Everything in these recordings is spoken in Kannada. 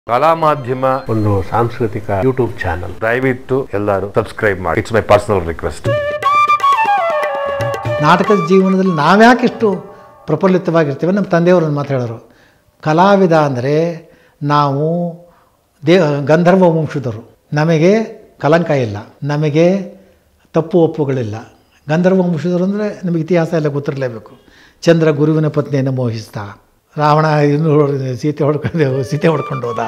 ಕಲಾ ಮಾಧ್ಯಮ ಒಂದು ಸಾಂಸ್ಕೃತಿಕ ಯೂಟ್ಯೂಬ್ ಚಾನಲ್ ದಯವಿಟ್ಟು ಎಲ್ಲರೂ ಸಬ್ಸ್ಕ್ರೈಬ್ ಮಾಡಿ ಇಟ್ಸ್ ಮೈ ಪರ್ಸನಲ್ ರಿಕ್ವೆಸ್ಟ್ ನಾಟಕದ ಜೀವನದಲ್ಲಿ ನಾವ್ಯಾಕೆ ಇಷ್ಟು ಪ್ರಫುಲ್ಲಿತವಾಗಿರ್ತೀವಿ ನಮ್ಮ ತಂದೆಯವರು ಒಂದು ಮಾತು ಹೇಳೋರು ಕಲಾವಿದ ಅಂದರೆ ನಾವು ದೇ ಗಂಧರ್ವ ವಂಶದವರು ನಮಗೆ ಕಲಂಕ ಇಲ್ಲ ನಮಗೆ ತಪ್ಪು ಒಪ್ಪುಗಳಿಲ್ಲ ಗಂಧರ್ವ ವಂಶದವರು ಅಂದರೆ ನಮಗೆ ಇತಿಹಾಸ ಎಲ್ಲ ಗೊತ್ತಿರಲೇಬೇಕು ಚಂದ್ರ ಗುರುವಿನ ಪತ್ನಿಯನ್ನು ಮೋಹಿಸ್ದ ರಾವಣ ಇನ್ನು ಸೀತೆ ಹೊಡ್ಕೊಂಡು ಸೀತೆ ಹೊಡ್ಕೊಂಡು ಹೋದ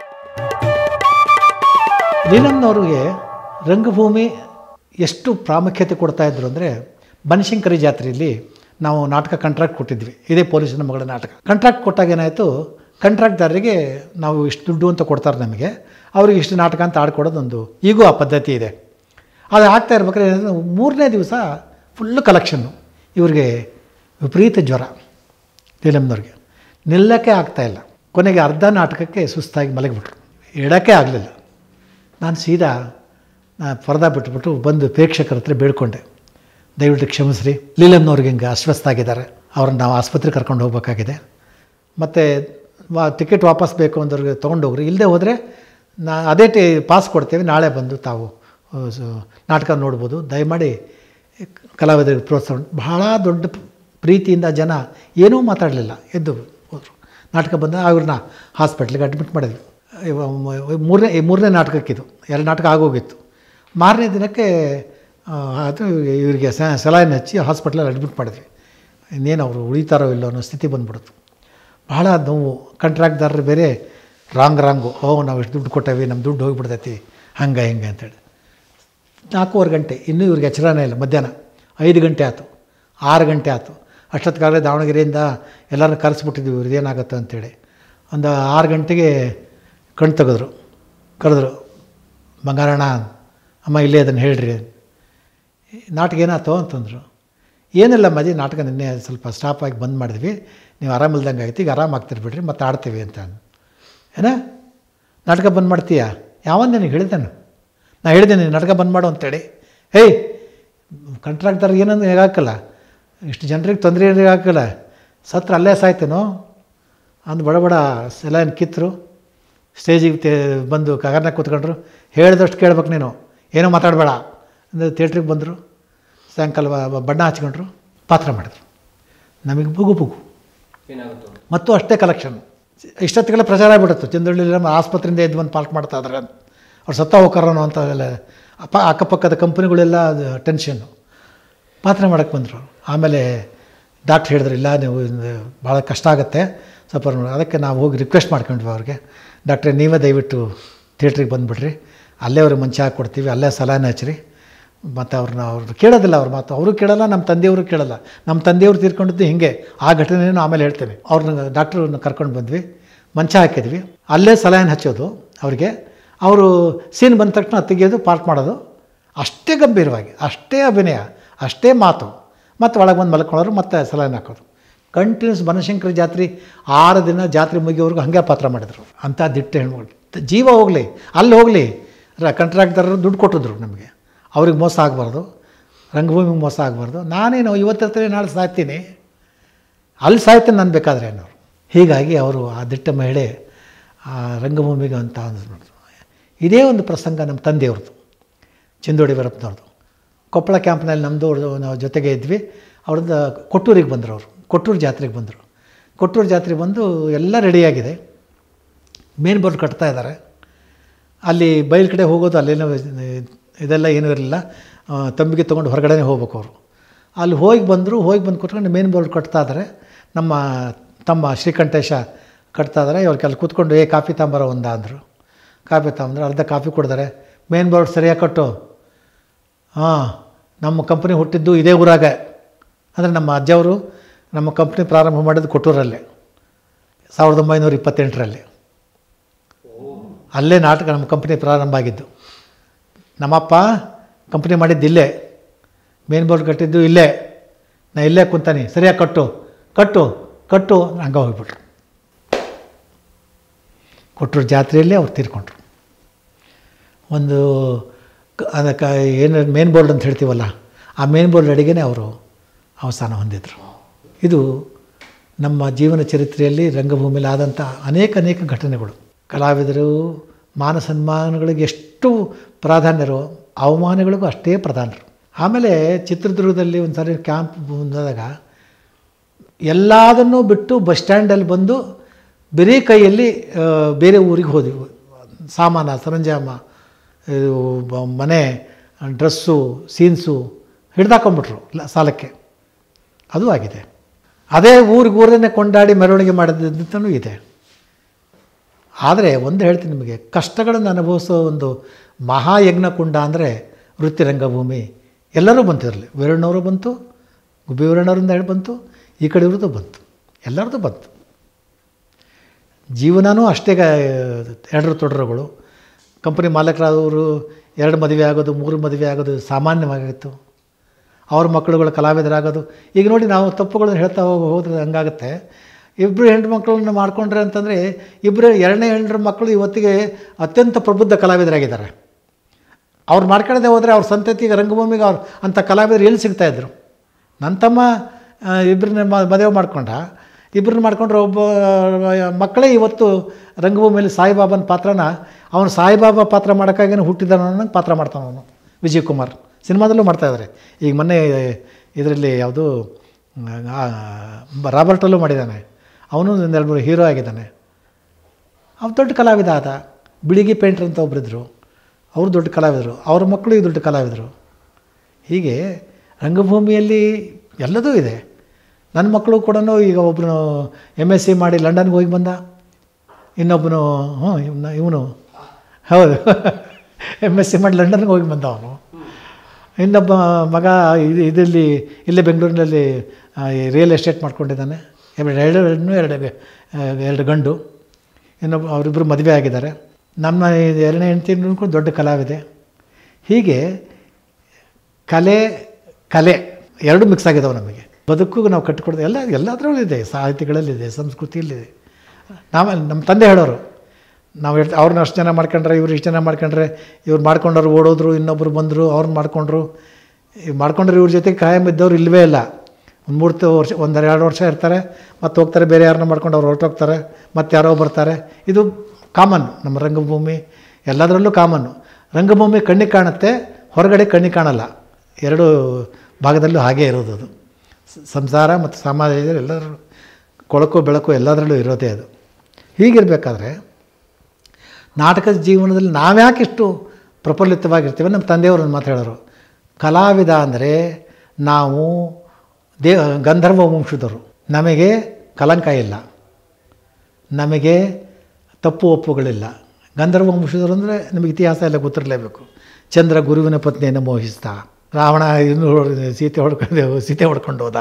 ನೀಲಮ್ನವ್ರಿಗೆ ರಂಗಭೂಮಿ ಎಷ್ಟು ಪ್ರಾಮುಖ್ಯತೆ ಕೊಡ್ತಾ ಇದ್ರು ಅಂದರೆ ಬನಶಂಕರಿ ಜಾತ್ರೆಯಲ್ಲಿ ನಾವು ನಾಟಕ ಕಾಂಟ್ರಾಕ್ಟ್ ಕೊಟ್ಟಿದ್ವಿ ಇದೇ ಪೊಲೀಸನ ಮಗಳ ನಾಟಕ ಕಾಂಟ್ರಾಕ್ಟ್ ಕೊಟ್ಟಾಗ ಏನಾಯಿತು ಕಾಂಟ್ರಾಕ್ಟ್ದಾರರಿಗೆ ನಾವು ಇಷ್ಟು ದುಡ್ಡು ಅಂತ ಕೊಡ್ತಾರೆ ನಮಗೆ ಅವ್ರಿಗೆ ಇಷ್ಟು ನಾಟಕ ಅಂತ ಆಡ್ಕೊಡೋದೊಂದು ಈಗೂ ಆ ಪದ್ಧತಿ ಇದೆ ಅದು ಆಗ್ತಾ ಇರ್ಬೇಕಾದ್ರೆ ಏನಾಯ್ತು, ಮೂರನೇ ದಿವಸ ಫುಲ್ಲು ಕಲೆಕ್ಷನ್ನು ಇವ್ರಿಗೆ ವಿಪರೀತ ಜ್ವರ ನೀಲಮ್ನವ್ರಿಗೆ ನಿಲ್ಲಕ್ಕೆ ಆಗ್ತಾಯಿಲ್ಲ ಕೊನೆಗೆ ಅರ್ಧ ನಾಟಕಕ್ಕೆ ಸುಸ್ತಾಗಿ ಮಲಗಿಬಿಟ್ರು ಇಡೋಕ್ಕೆ ಆಗಲಿಲ್ಲ ನಾನು ಸೀದಾ ನಾ ಪರದಾ ಬಿಟ್ಬಿಟ್ಟು ಬಂದು ಪ್ರೇಕ್ಷಕರ ಹತ್ರ ಬೇಡ್ಕೊಂಡೆ ದಯವಿಟ್ಟು ಕ್ಷಮಿಸ್ರಿ ಲೀಲಮ್ನವ್ರಿಗೆ ಹಿಂಗೆ ಅಸ್ವಸ್ಥ ಆಗಿದ್ದಾರೆ ಅವ್ರನ್ನ ನಾವು ಆಸ್ಪತ್ರೆಗೆ ಕರ್ಕೊಂಡು ಹೋಗ್ಬೇಕಾಗಿದೆ ಮತ್ತು ವಾ ಟಿಕೆಟ್ ವಾಪಸ್ ಬೇಕು ಅಂದವ್ರಿಗೆ ತೊಗೊಂಡು ಹೋಗ್ರಿ ಇಲ್ಲದೆ ಹೋದರೆ ನಾ ಅದೇ ಟೇ ಪಾಸ್ ಕೊಡ್ತೇವೆ ನಾಳೆ ಬಂದು ತಾವು ಆ, ಸ- ನಾಟಕ ನೋಡ್ಬೋದು ದಯಮಾಡಿ ಕಲಾವಿದರಿಗೆ ಪ್ರೋತ್ಸಾಹ ಬಹಳ ದೊಡ್ಡ ಪ್ರೀತಿಯಿಂದ ಜನ ಏನೂ ಮಾತಾಡಲಿಲ್ಲ ಎದ್ದು ಹೋದರು ನಾಟಕ ಬಂದ ಅವ್ರನ್ನ ಹಾಸ್ಪಿಟ್ಲಿಗೆ ಅಡ್ಮಿಟ್ ಮಾಡಿದ್ವಿ ಇವ- ಮ- ಮೂರನೇ ಈ ಮೂರನೇ ನಾಟಕಕ್ಕಿದು ಎರಡು ನಾಟಕ ಆಗೋಗಿತ್ತು ಮಾರನೇ ದಿನಕ್ಕೆ ಆ, ಅದು ಇವರಿಗೆ ಸಲೈನ್ ಹಚ್ಚಿ ಹಾಸ್ಪಿಟ್ಲಲ್ಲಿ ಅಡ್ಮಿಟ್ ಮಾಡಿದ್ವಿ ಇನ್ನೇನು ಅವರು ಉಳಿತಾರೋ ಇಲ್ಲೋ ಅನ್ನೋ ಸ್ಥಿತಿ ಬಂದ್ಬಿಡ್ತು ಬಹಳ ನೋವು ಕಾಂಟ್ರಾಕ್ಟ್ದಾರರು ಬೇರೆ ರಾಂಗ್ ರಾಂಗು ಓ ನಾವು ಇಷ್ಟು ದುಡ್ಡು ಕೊಟ್ಟೇವಿ ನಮ್ಮ ದುಡ್ಡು ಹೋಗಿಬಿಡ್ತೈತಿ ಹಂಗೆ ಹಿಂಗೆ ಅಂತೇಳಿ ನಾಲ್ಕೂವರೆ ಗಂಟೆ ಇನ್ನೂ ಇವ್ರಿಗೆ ಎಚ್ಚರನೇ ಇಲ್ಲ ಮಧ್ಯಾಹ್ನ ಐದು ಗಂಟೆ ಆಯಿತು ಆರು ಗಂಟೆ ಆಯಿತು ಅಷ್ಟೊತ್ತಿಗಾಗಲೇ ದಾವಣಗೆರೆಯಿಂದ ಎಲ್ಲರನ್ನ ಕರೆಸ್ಬಿಟ್ಟಿದ್ವಿ ಇವ್ರದ್ದು ಏನಾಗುತ್ತೆ ಅಂತೇಳಿ ಒಂದು ಆರು ಗಂಟೆಗೆ ಕಣ್ ತೆಗೆದ್ರು ಕರೆದ್ರು ಬಂಗಾರಣ್ಣ ಅಮ್ಮ ಇಲ್ಲೇ ಅದನ್ನು ಹೇಳ್ರಿ ನಾಟಕ ಏನಾಯ್ತು ಅಂತಂದರು ಏನಿಲ್ಲ ಮಜಿ ನಾಟಕ ನಿನ್ನೆ ಸ್ವಲ್ಪ ಸ್ಟಾಪ್ ಆಗಿ ಬಂದ್ ಮಾಡಿದ್ವಿ ನೀವು ಆರಾಮಿಲ್ದಂಗೆ ಆಗೈತಿ ಈಗ ಆರಾಮಾಗ್ತಿರ್ ಬಿಡ್ರಿ ಮತ್ತೆ ಆಡ್ತೀವಿ ಅಂತ ಅಂದ್ರು. ಏನ ನಾಟಕ ಬಂದ್ ಮಾಡ್ತೀಯಾ ಯಾವನ್ ನಿನಗೆ ಹೇಳಿದ್ದೇನು ನಾ ಹೇಳಿದೆ ನೀನು ನಾಟಕ ಬಂದ್ ಮಾಡು ಅಂತೇಳಿ ಹೇಯ್ ಕಾಂಟ್ರಾಕ್ಟರ್ ಏನಂದ್ರೆ ಹೇಗಾಕಲ್ಲ ಇಷ್ಟು ಜನರಿಗೆ ತೊಂದರೆ ಏನಿಗೆ ಹಾಕಲ್ಲ ಸತ್ರ ಅಲ್ಲೇ ಸಾಯ್ತೇನೋ ಅಂದು ಬಡ ಬಡ ಸೆಲೈನ್ ಕಿತ್ತರು ಸ್ಟೇಜಿಗೆ ತೇ ಬಂದು ಕಗರ್ನಾಗ ಕೂತ್ಕೊಂಡ್ರು ಹೇಳಿದಷ್ಟು ಕೇಳ್ಬೇಕು ನೀನು ಏನೋ ಮಾತಾಡಬೇಡ ಅಂದರೆ ಥಿಯೇಟ್ರಿಗೆ ಬಂದರು ಸಾಯಂಕಾಲ ಬ- ಬಣ್ಣ ಹಚ್ಕೊಂಡ್ರು ಪಾತ್ರ ಮಾಡಿದ್ರು ನಮಗೆ ಬುಗು ಬುಗು ಮತ್ತು ಅಷ್ಟೇ ಕಲೆಕ್ಷನ್ ಇಷ್ಟೊತ್ತಿಗೆಲ್ಲ ಪ್ರಚಾರ ಆಗ್ಬಿಡುತ್ತೆ ಚಂದ್ರಳ್ಳಿ ನಮ್ಮ ಆಸ್ಪತ್ರೆಯಿಂದ ಎದ್ದು ಬಂದು ಪಾರ್ಕ್ ಮಾಡ್ತಾ ಇದ್ದಾರೆ ಅಂತ ಅವ್ರು ಸತ್ತ ಹೋಗ್ತಾರನೋ ಅಂತ ಎಲ್ಲ ಅಪ್ಪ ಅಕ್ಕಪಕ್ಕದ ಕಂಪ್ನಿಗಳೆಲ್ಲ ಟೆನ್ಷನ್ನು ಪಾತ್ರ ಮಾಡೋಕ್ಕೆ ಬಂದರು ಆಮೇಲೆ ಡಾಕ್ಟ್ರ್ ಹೇಳಿದ್ರು ಇಲ್ಲ ನೀವು ಇದು ಭಾಳ ಕಷ್ಟ ಆಗುತ್ತೆ ಸ್ವಲ್ಪ ನೋಡಿ ಅದಕ್ಕೆ ನಾವು ಹೋಗಿ ರಿಕ್ವೆಸ್ಟ್ ಮಾಡ್ಕೊಂಡ್ವಿ ಅವ್ರಿಗೆ ಡಾಕ್ಟ್ರೆ ನೀವೇ ದಯವಿಟ್ಟು ಥಿಯೇಟ್ರಿಗೆ ಬಂದುಬಿಡ್ರಿ ಅಲ್ಲೇ ಅವ್ರಿಗೆ ಮಂಚ ಹಾಕ್ಕೊಡ್ತೀವಿ ಅಲ್ಲೇ ಸಲಾನ ಹಚ್ಚಿರಿ ಮತ್ತು ಅವ್ರನ್ನ ಅವ್ರು ಕೇಳೋದಿಲ್ಲ ಅವ್ರ ಮಾತು ಅವರು ಕೇಳಲ್ಲ ನಮ್ಮ ತಂದೆಯವರು ಕೇಳಲ್ಲ ನಮ್ಮ ತಂದೆಯವರು ತೀರ್ಕೊಂಡಿದ್ದು ಹಿಂಗೆ ಆ ಘಟನೆಯನ್ನು ಆಮೇಲೆ ಹೇಳ್ತೇನೆ ಅವ್ರನ್ನ ಡಾಕ್ಟ್ರನ್ನ ಕರ್ಕೊಂಡು ಬಂದ್ವಿ ಮಂಚ ಹಾಕಿದ್ವಿ ಅಲ್ಲೇ ಸಲಾಯನ್ ಹಚ್ಚೋದು ಅವ್ರಿಗೆ ಅವರು ಸೀನ್ ಬಂದ ತಕ್ಷಣ ತೆಗೆಯೋದು ಪಾರ್ಕ್ ಮಾಡೋದು ಅಷ್ಟೇ ಗಂಭೀರವಾಗಿ ಅಷ್ಟೇ ಅಭಿನಯ ಅಷ್ಟೇ ಮಾತು ಮತ್ತು ಒಳಗೆ ಬಂದು ಮಲ್ಕೊಳ್ಳೋರು ಮತ್ತೆ ಸಲಾಯನ್ ಹಾಕೋದು ಕಂಟಿನ್ಯೂಸ್ ಬನಶಂಕರಿ ಜಾತ್ರೆ ಆರು ದಿನ ಜಾತ್ರೆ ಮುಗಿಯೋವರೆಗೂ ಹಾಗೆ ಪಾತ್ರ ಮಾಡಿದರು ಅಂಥ ದಿಟ್ಟ ಹೆಣ್ಮಗಳು ಜೀವ ಹೋಗಲಿ ಅಲ್ಲಿ ಹೋಗಲಿ ಕಂಟ್ರಾಕ್ಟರು ದುಡ್ಡು ಕೊಟ್ಟಿದ್ರು ನಮಗೆ ಅವ್ರಿಗೆ ಮೋಸ ಆಗಬಾರ್ದು ರಂಗಭೂಮಿಗೆ ಮೋಸ ಆಗಬಾರ್ದು ನಾನೇನು ಇವತ್ತಿರ್ತೀನಿ ನಾಳೆ ಸಾಯ್ತೀನಿ ಅಲ್ಲಿ ಸಾಯ್ತೀನಿ ನಾನು ಬೇಕಾದ್ರೆ ಅನ್ನೋರು ಹೀಗಾಗಿ ಅವರು ಆ ದಿಟ್ಟ ಮಹಿಳೆ ಆ ರಂಗಭೂಮಿಗೆ ಅಂತ ಅಂದ್ಬಿಟ್ರು ಇದೇ ಒಂದು ಪ್ರಸಂಗ ನಮ್ಮ ತಂದೆಯವ್ರದ್ದು ಚಿಂದೋಡಿ ವೀರಪ್ಪನವ್ರದ್ದು ಕೊಪ್ಪಳ ಕ್ಯಾಂಪ್ನಲ್ಲಿ ನಮ್ಮದು ಅವ್ರದ್ದು ನಾವು ಜೊತೆಗೆ ಇದ್ವಿ ಅವ್ರದ್ದು ಕೊಟ್ಟೂರಿಗೆ ಬಂದರು ಅವರು ಕೊಟ್ಟೂರು ಜಾತ್ರೆಗೆ ಬಂದರು ಕೊಟ್ಟೂರು ಜಾತ್ರೆಗೆ ಬಂದು ಎಲ್ಲ ರೆಡಿಯಾಗಿದೆ ಮೇನ್ ಬೋರ್ಡ್ ಕಟ್ತಾ ಇದ್ದಾರೆ ಅಲ್ಲಿ ಬಯಲು ಕಡೆ ಹೋಗೋದು ಅಲ್ಲೇನೋ ಇದೆಲ್ಲ ಏನೂ ಇರಲಿಲ್ಲ ಆ, ತಂಬಿಗೆ ತೊಗೊಂಡು ಹೊರಗಡೆನೇ ಹೋಗ್ಬೇಕು ಅವರು ಅಲ್ಲಿ ಹೋಗಿ ಬಂದರು ಹೋಗಿ ಬಂದು ಕೂತ್ಕೊಂಡು ಮೇನ್ ಬೋರ್ಡ್ ಕಟ್ತಾ ಇದ್ದಾರೆ ನಮ್ಮ ತಮ್ಮ ಶ್ರೀಕಂಠೇಶ ಕಟ್ತಾ ಇದ್ದಾರೆ ಇವ್ರು ಕೆಲ ಕೂತ್ಕೊಂಡು ಏ ಕಾಫಿ ತಾಂಬರ ಒಂದ ಅಂದರು ಕಾಫಿ ತಾಂಬಂದ್ರೆ ಅರ್ಧ ಕಾಫಿ ಕೊಡಿದಾರೆ ಮೇನ್ ಬೋರ್ಡ್ ಸರಿಯಾಗಿ ಕಟ್ಟು ಹಾಂ ನಮ್ಮ ಕಂಪ್ನಿ ಹುಟ್ಟಿದ್ದು ಇದೇ ಊರಾಗ ಅಂದರೆ ನಮ್ಮ ಅಜ್ಜವರು ನಮ್ಮ ಕಂಪ್ನಿ ಪ್ರಾರಂಭ ಮಾಡಿದ್ದು ಕೊಟ್ಟೂರಲ್ಲೇ ಸಾವಿರದ ಒಂಬೈನೂರ ಇಪ್ಪತ್ತೆಂಟರಲ್ಲಿ ಅಲ್ಲೇ ನಾಟಕ ನಮ್ಮ ಕಂಪ್ನಿ ಪ್ರಾರಂಭ ಆಗಿದ್ದು ನಮ್ಮಪ್ಪ ಕಂಪ್ನಿ ಮಾಡಿದ್ದು ಇಲ್ಲೇ ಮೇನ್ ಬೋರ್ಡ್ ಕಟ್ಟಿದ್ದು ಇಲ್ಲೇ ನಾ ಇಲ್ಲೇ ಕುಂತಾನೆ ಸರಿಯಾಗಿ ಕಟ್ಟು ಕಟ್ಟು ಕಟ್ಟು ಹಂಗೆ ಹೋಗ್ಬಿಟ್ರು ಕೊಟ್ಟರು ಜಾತ್ರೆಯಲ್ಲೇ ಅವ್ರು ತೀರ್ಕೊಂಡ್ರು ಒಂದು ಕ- ಅದಕ್ಕೆ ಏನು ಮೇನ್ ಬೋರ್ಡ್ ಅಂತ ಹೇಳ್ತೀವಲ್ಲ ಆ ಮೇನ್ ಬೋರ್ಡ್ ಅಡಿಗೆನೇ ಅವರು ಅವಸಾನ ಹೊಂದಿದ್ರು ಇದು ನಮ್ಮ ಜೀವನ ಚರಿತ್ರೆಯಲ್ಲಿ ರಂಗಭೂಮಿಲಿ ಆದಂಥ ಅನೇಕ ಅನೇಕ ಘಟನೆಗಳು ಕಲಾವಿದರು ಮಾನ ಸನ್ಮಾನಗಳಿಗೆ ಎಷ್ಟು ಪ್ರಾಧಾನ್ಯರು ಅವಮಾನಗಳಿಗೂ ಅಷ್ಟೇ ಪ್ರಾಧಾನ್ಯರು ಆಮೇಲೆ ಚಿತ್ರದುರ್ಗದಲ್ಲಿ ಒಂದು ಸಾರಿ ಕ್ಯಾಂಪ್ ಬಂದಾಗ ಎಲ್ಲದನ್ನೂ ಬಿಟ್ಟು ಬಸ್ ಸ್ಟ್ಯಾಂಡಲ್ಲಿ ಬಂದು ಬರೀ ಕೈಯಲ್ಲಿ ಆ, ಬೇರೆ ಊರಿಗೆ ಹೋದ್ವಿ ಸಾಮಾನ ಸರಂಜಾಮ ಇದು ಬ- ಮನೆ ಡ್ರೆಸ್ಸು ಸೀನ್ಸು ಹಿಡ್ದಾಕೊಂಬಿಟ್ರು ಲ- ಸಾಲಕ್ಕೆ ಅದು ಆಗಿದೆ ಅದೇ ಊರಿಗೆ ಊರನ್ನೇ ಕೊಂಡಾಡಿ ಮೆರವಣಿಗೆ ಮಾಡಿದಂತನೂ ಇದೆ ಆದರೆ ಒಂದು ಹೇಳ್ತೀನಿ ನಿಮಗೆ ಕಷ್ಟಗಳನ್ನು ಅನುಭವಿಸೋ ಒಂದು ಮಹಾಯಜ್ಞ ಕುಂಡ ಅಂದರೆ ವೃತ್ತಿ ರಂಗಭೂಮಿ ಎಲ್ಲರೂ ಬಂತಿರಲಿ ವೀರಣ್ಣವರು ಬಂತು ಗುಬ್ಬಿ ವೀರಣ್ಣವರಿಂದ ಹೇಳಿ ಬಂತು ಈ ಕಡೆ ಇವ್ರದ್ದು ಬಂತು ಎಲ್ಲರದ್ದು ಬಂತು ಜೀವನವೂ ಅಷ್ಟೇ ಎರಡರ ತೊಡರುಗಳು ಕಂಪನಿ ಮಾಲಕರಾದವರು ಎರಡು ಮದುವೆ ಆಗೋದು ಮೂರು ಮದುವೆ ಆಗೋದು ಸಾಮಾನ್ಯವಾಗಿತ್ತು ಅವ್ರ ಮಕ್ಕಳುಗಳು ಕಲಾವಿದರಾಗೋದು ಈಗ ನೋಡಿ ನಾವು ತಪ್ಪುಗಳನ್ನು ಹೇಳ್ತಾ ಹೋಗಿ ಹೋದ್ರೆ ಹಂಗಾಗುತ್ತೆ ಇಬ್ಬರು ಹೆಣ್ಣು ಮಕ್ಕಳನ್ನ ಮಾಡ್ಕೊಂಡ್ರೆ ಅಂತಂದರೆ ಇಬ್ಬರು ಎರಡನೇ ಹೆಣ್ಣು ಮಕ್ಕಳು ಇವತ್ತಿಗೆ ಅತ್ಯಂತ ಪ್ರಬುದ್ಧ ಕಲಾವಿದರಾಗಿದ್ದಾರೆ ಅವ್ರು ಮಾಡ್ಕೊಳ್ಳದೆ ಹೋದರೆ ಅವ್ರ ಸಂತತಿಗೆ ರಂಗಭೂಮಿಗೆ ಅವ್ರು ಅಂಥ ಕಲಾವಿದರು ಎಲ್ಲಿ ಸಿಗ್ತಾಯಿದ್ರು ನನ್ನ ತಮ್ಮ ಇಬ್ಬರನ್ನ ಮದುವೆ ಮಾಡ್ಕೊಂಡ ಇಬ್ಬರನ್ನ ಮಾಡ್ಕೊಂಡ್ರೆ ಒಬ್ಬ ಮಕ್ಕಳೇ ಇವತ್ತು ರಂಗಭೂಮಿಯಲ್ಲಿ ಸಾಯಿಬಾಬನ ಪಾತ್ರನ ಅವನು ಸಾಯಿಬಾಬಾ ಪಾತ್ರ ಮಾಡೋಕ್ಕಾಗಿ ಹುಟ್ಟಿದಾನ ಅನ್ನೋ ಪಾತ್ರ ಮಾಡ್ತಾನೆ ಅವನು ವಿಜಯ್ ಕುಮಾರ್ ಸಿನಿಮಾದಲ್ಲೂ ಮಾಡ್ತಾಯಿದ್ದಾರೆ ಈಗ ಮೊನ್ನೆ ಇದರಲ್ಲಿ ಯಾವುದು ರಾಬರ್ಟಲ್ಲೂ ಮಾಡಿದ್ದಾನೆ ಅವನು ಒಂದೆರಡು ಮೂರು ಹೀರೋ ಆಗಿದ್ದಾನೆ ಅವ್ನು ದೊಡ್ಡ ಕಲಾವಿದ ಆದ ಬಿಳಿಗಿ ಪೇಂಟ್ರ್ ಅಂತ ಒಬ್ಬರಿದ್ದರು ಅವರು ದೊಡ್ಡ ಕಲಾವಿದರು ಅವ್ರ ಮಕ್ಕಳು ಈಗ ದೊಡ್ಡ ಕಲಾವಿದರು ಹೀಗೆ ರಂಗಭೂಮಿಯಲ್ಲಿ ಎಲ್ಲದೂ ಇದೆ ನನ್ನ ಮಕ್ಕಳು ಕೂಡ ಈಗ ಒಬ್ಬನು ಎಮ್ ಎಸ್ ಸಿ ಮಾಡಿ ಲಂಡನ್ಗೆ ಹೋಗಿ ಬಂದ ಇನ್ನೊಬ್ಬನು ಹ್ಞೂ ಇವನು ಇವನು ಹೌದು ಎಮ್ ಎಸ್ ಸಿ ಮಾಡಿ ಲಂಡನ್ಗೆ ಹೋಗಿ ಬಂದ ಅವನು ಇನ್ನೊಬ್ಬ ಮಗ ಇದು ಇದರಲ್ಲಿ ಇಲ್ಲೇ ಬೆಂಗಳೂರಿನಲ್ಲಿ ರಿಯಲ್ ಎಸ್ಟೇಟ್ ಮಾಡ್ಕೊಂಡಿದ್ದಾನೆ ಎರಡು ಎರಡು ಹೆಣ್ಣು ಎರಡು ಎರಡು ಗಂಡು ಇನ್ನೊಬ್ಬ ಅವರಿಬ್ಬರು ಮದುವೆ ಆಗಿದ್ದಾರೆ ನಮ್ಮ ಎರಡನೇ ಹೆಂಡತಿನೂ ಕೂಡ ದೊಡ್ಡ ಕಲಾವಿದೆ ಹೀಗೆ ಕಲೆ ಕಲೆ ಎರಡು ಮಿಕ್ಸ್ ಆಗಿದ್ದಾವೆ ನಮಗೆ ಬದುಕಿಗೂ ನಾವು ಕಟ್ಟಿಕೊಡೋದು ಎಲ್ಲ ಎಲ್ಲದರಲ್ಲೂ ಇದೆ ಸಾಹಿತ್ಯಗಳಲ್ಲಿದೆ ಸಂಸ್ಕೃತಿಯಲ್ಲಿದೆ ನಾವು ನಮ್ಮ ತಂದೆ ಹೇಳೋರು ನಾವು ಹೇಳ್ತಾ ಅವ್ರನ್ನ ಅಷ್ಟು ಜನ ಮಾಡ್ಕೊಂಡ್ರೆ ಇವ್ರು ಇಷ್ಟು ಜನ ಮಾಡ್ಕೊಂಡ್ರೆ ಇವ್ರು ಮಾಡ್ಕೊಂಡವ್ರು ಓಡೋದ್ರು ಇನ್ನೊಬ್ಬರು ಬಂದರು ಅವ್ರನ್ನ ಮಾಡ್ಕೊಂಡ್ರು ಇವ್ ಮಾಡ್ಕೊಂಡ್ರೆ ಇವ್ರ ಜೊತೆ ಕಾಯಂ ಇದ್ದವ್ರು ಇಲ್ಲವೇ ಇಲ್ಲ ಒಂದು ಮೂರು ತ- ವರ್ಷ ಒಂದು ಎರಡು ವರ್ಷ ಇರ್ತಾರೆ ಮತ್ತೆ ಹೋಗ್ತಾರೆ ಬೇರೆ ಯಾರನ್ನ ಮಾಡ್ಕೊಂಡು ಅವ್ರು ಹೊರಟೋಗ್ತಾರೆ ಮತ್ತೆ ಯಾರೋ ಬರ್ತಾರೆ ಇದು ಕಾಮನ್ ನಮ್ಮ ರಂಗಭೂಮಿ ಎಲ್ಲದರಲ್ಲೂ ಕಾಮನ್ನು ರಂಗಭೂಮಿ ಕಣ್ಣಿಗೆ ಕಾಣುತ್ತೆ ಹೊರಗಡೆ ಕಣ್ಣಿಗೆ ಕಾಣಲ್ಲ ಎರಡು ಭಾಗದಲ್ಲೂ ಹಾಗೇ ಇರೋದು ಅದು ಸ- ಸಂಸಾರ ಮತ್ತು ಸಮಾಜದಲ್ಲಿ ಎಲ್ಲದರಲ್ಲೂ ಕೊಳಕು ಬೆಳಕು ಎಲ್ಲದರಲ್ಲೂ ಇರೋದೇ ಅದು ಹೀಗಿರಬೇಕಾದ್ರೆ ನಾಟಕದ ಜೀವನದಲ್ಲಿ ನಾವ್ಯಾಕೆ ಇಷ್ಟು ಪ್ರಫುಲ್ಲಿತವಾಗಿರ್ತೀವಿ ನಮ್ಮ ತಂದೆಯವರು ಒಂದು ಮಾತು ಹೇಳೋರು ಕಲಾವಿದ ಅಂದರೆ ನಾವು ದೇ ಗಂಧರ್ವ ವಂಶದವರು ನಮಗೆ ಕಲಂಕ ಇಲ್ಲ ನಮಗೆ ತಪ್ಪು ಒಪ್ಪುಗಳಿಲ್ಲ ಗಂಧರ್ವ ವಂಶದವರು ಅಂದರೆ ನಮಗೆ ಇತಿಹಾಸ ಎಲ್ಲ ಗೊತ್ತಿರಲೇಬೇಕು ಚಂದ್ರ ಗುರುವಿನ ಪತ್ನಿಯನ್ನು ಮೋಹಿಸ್ದ ರಾವಣ ಇನ್ನು ಸೀತೆ ಹೊಡ್ಕೊಂಡು ಸೀತೆ ಹೊಡ್ಕೊಂಡು ಹೋದ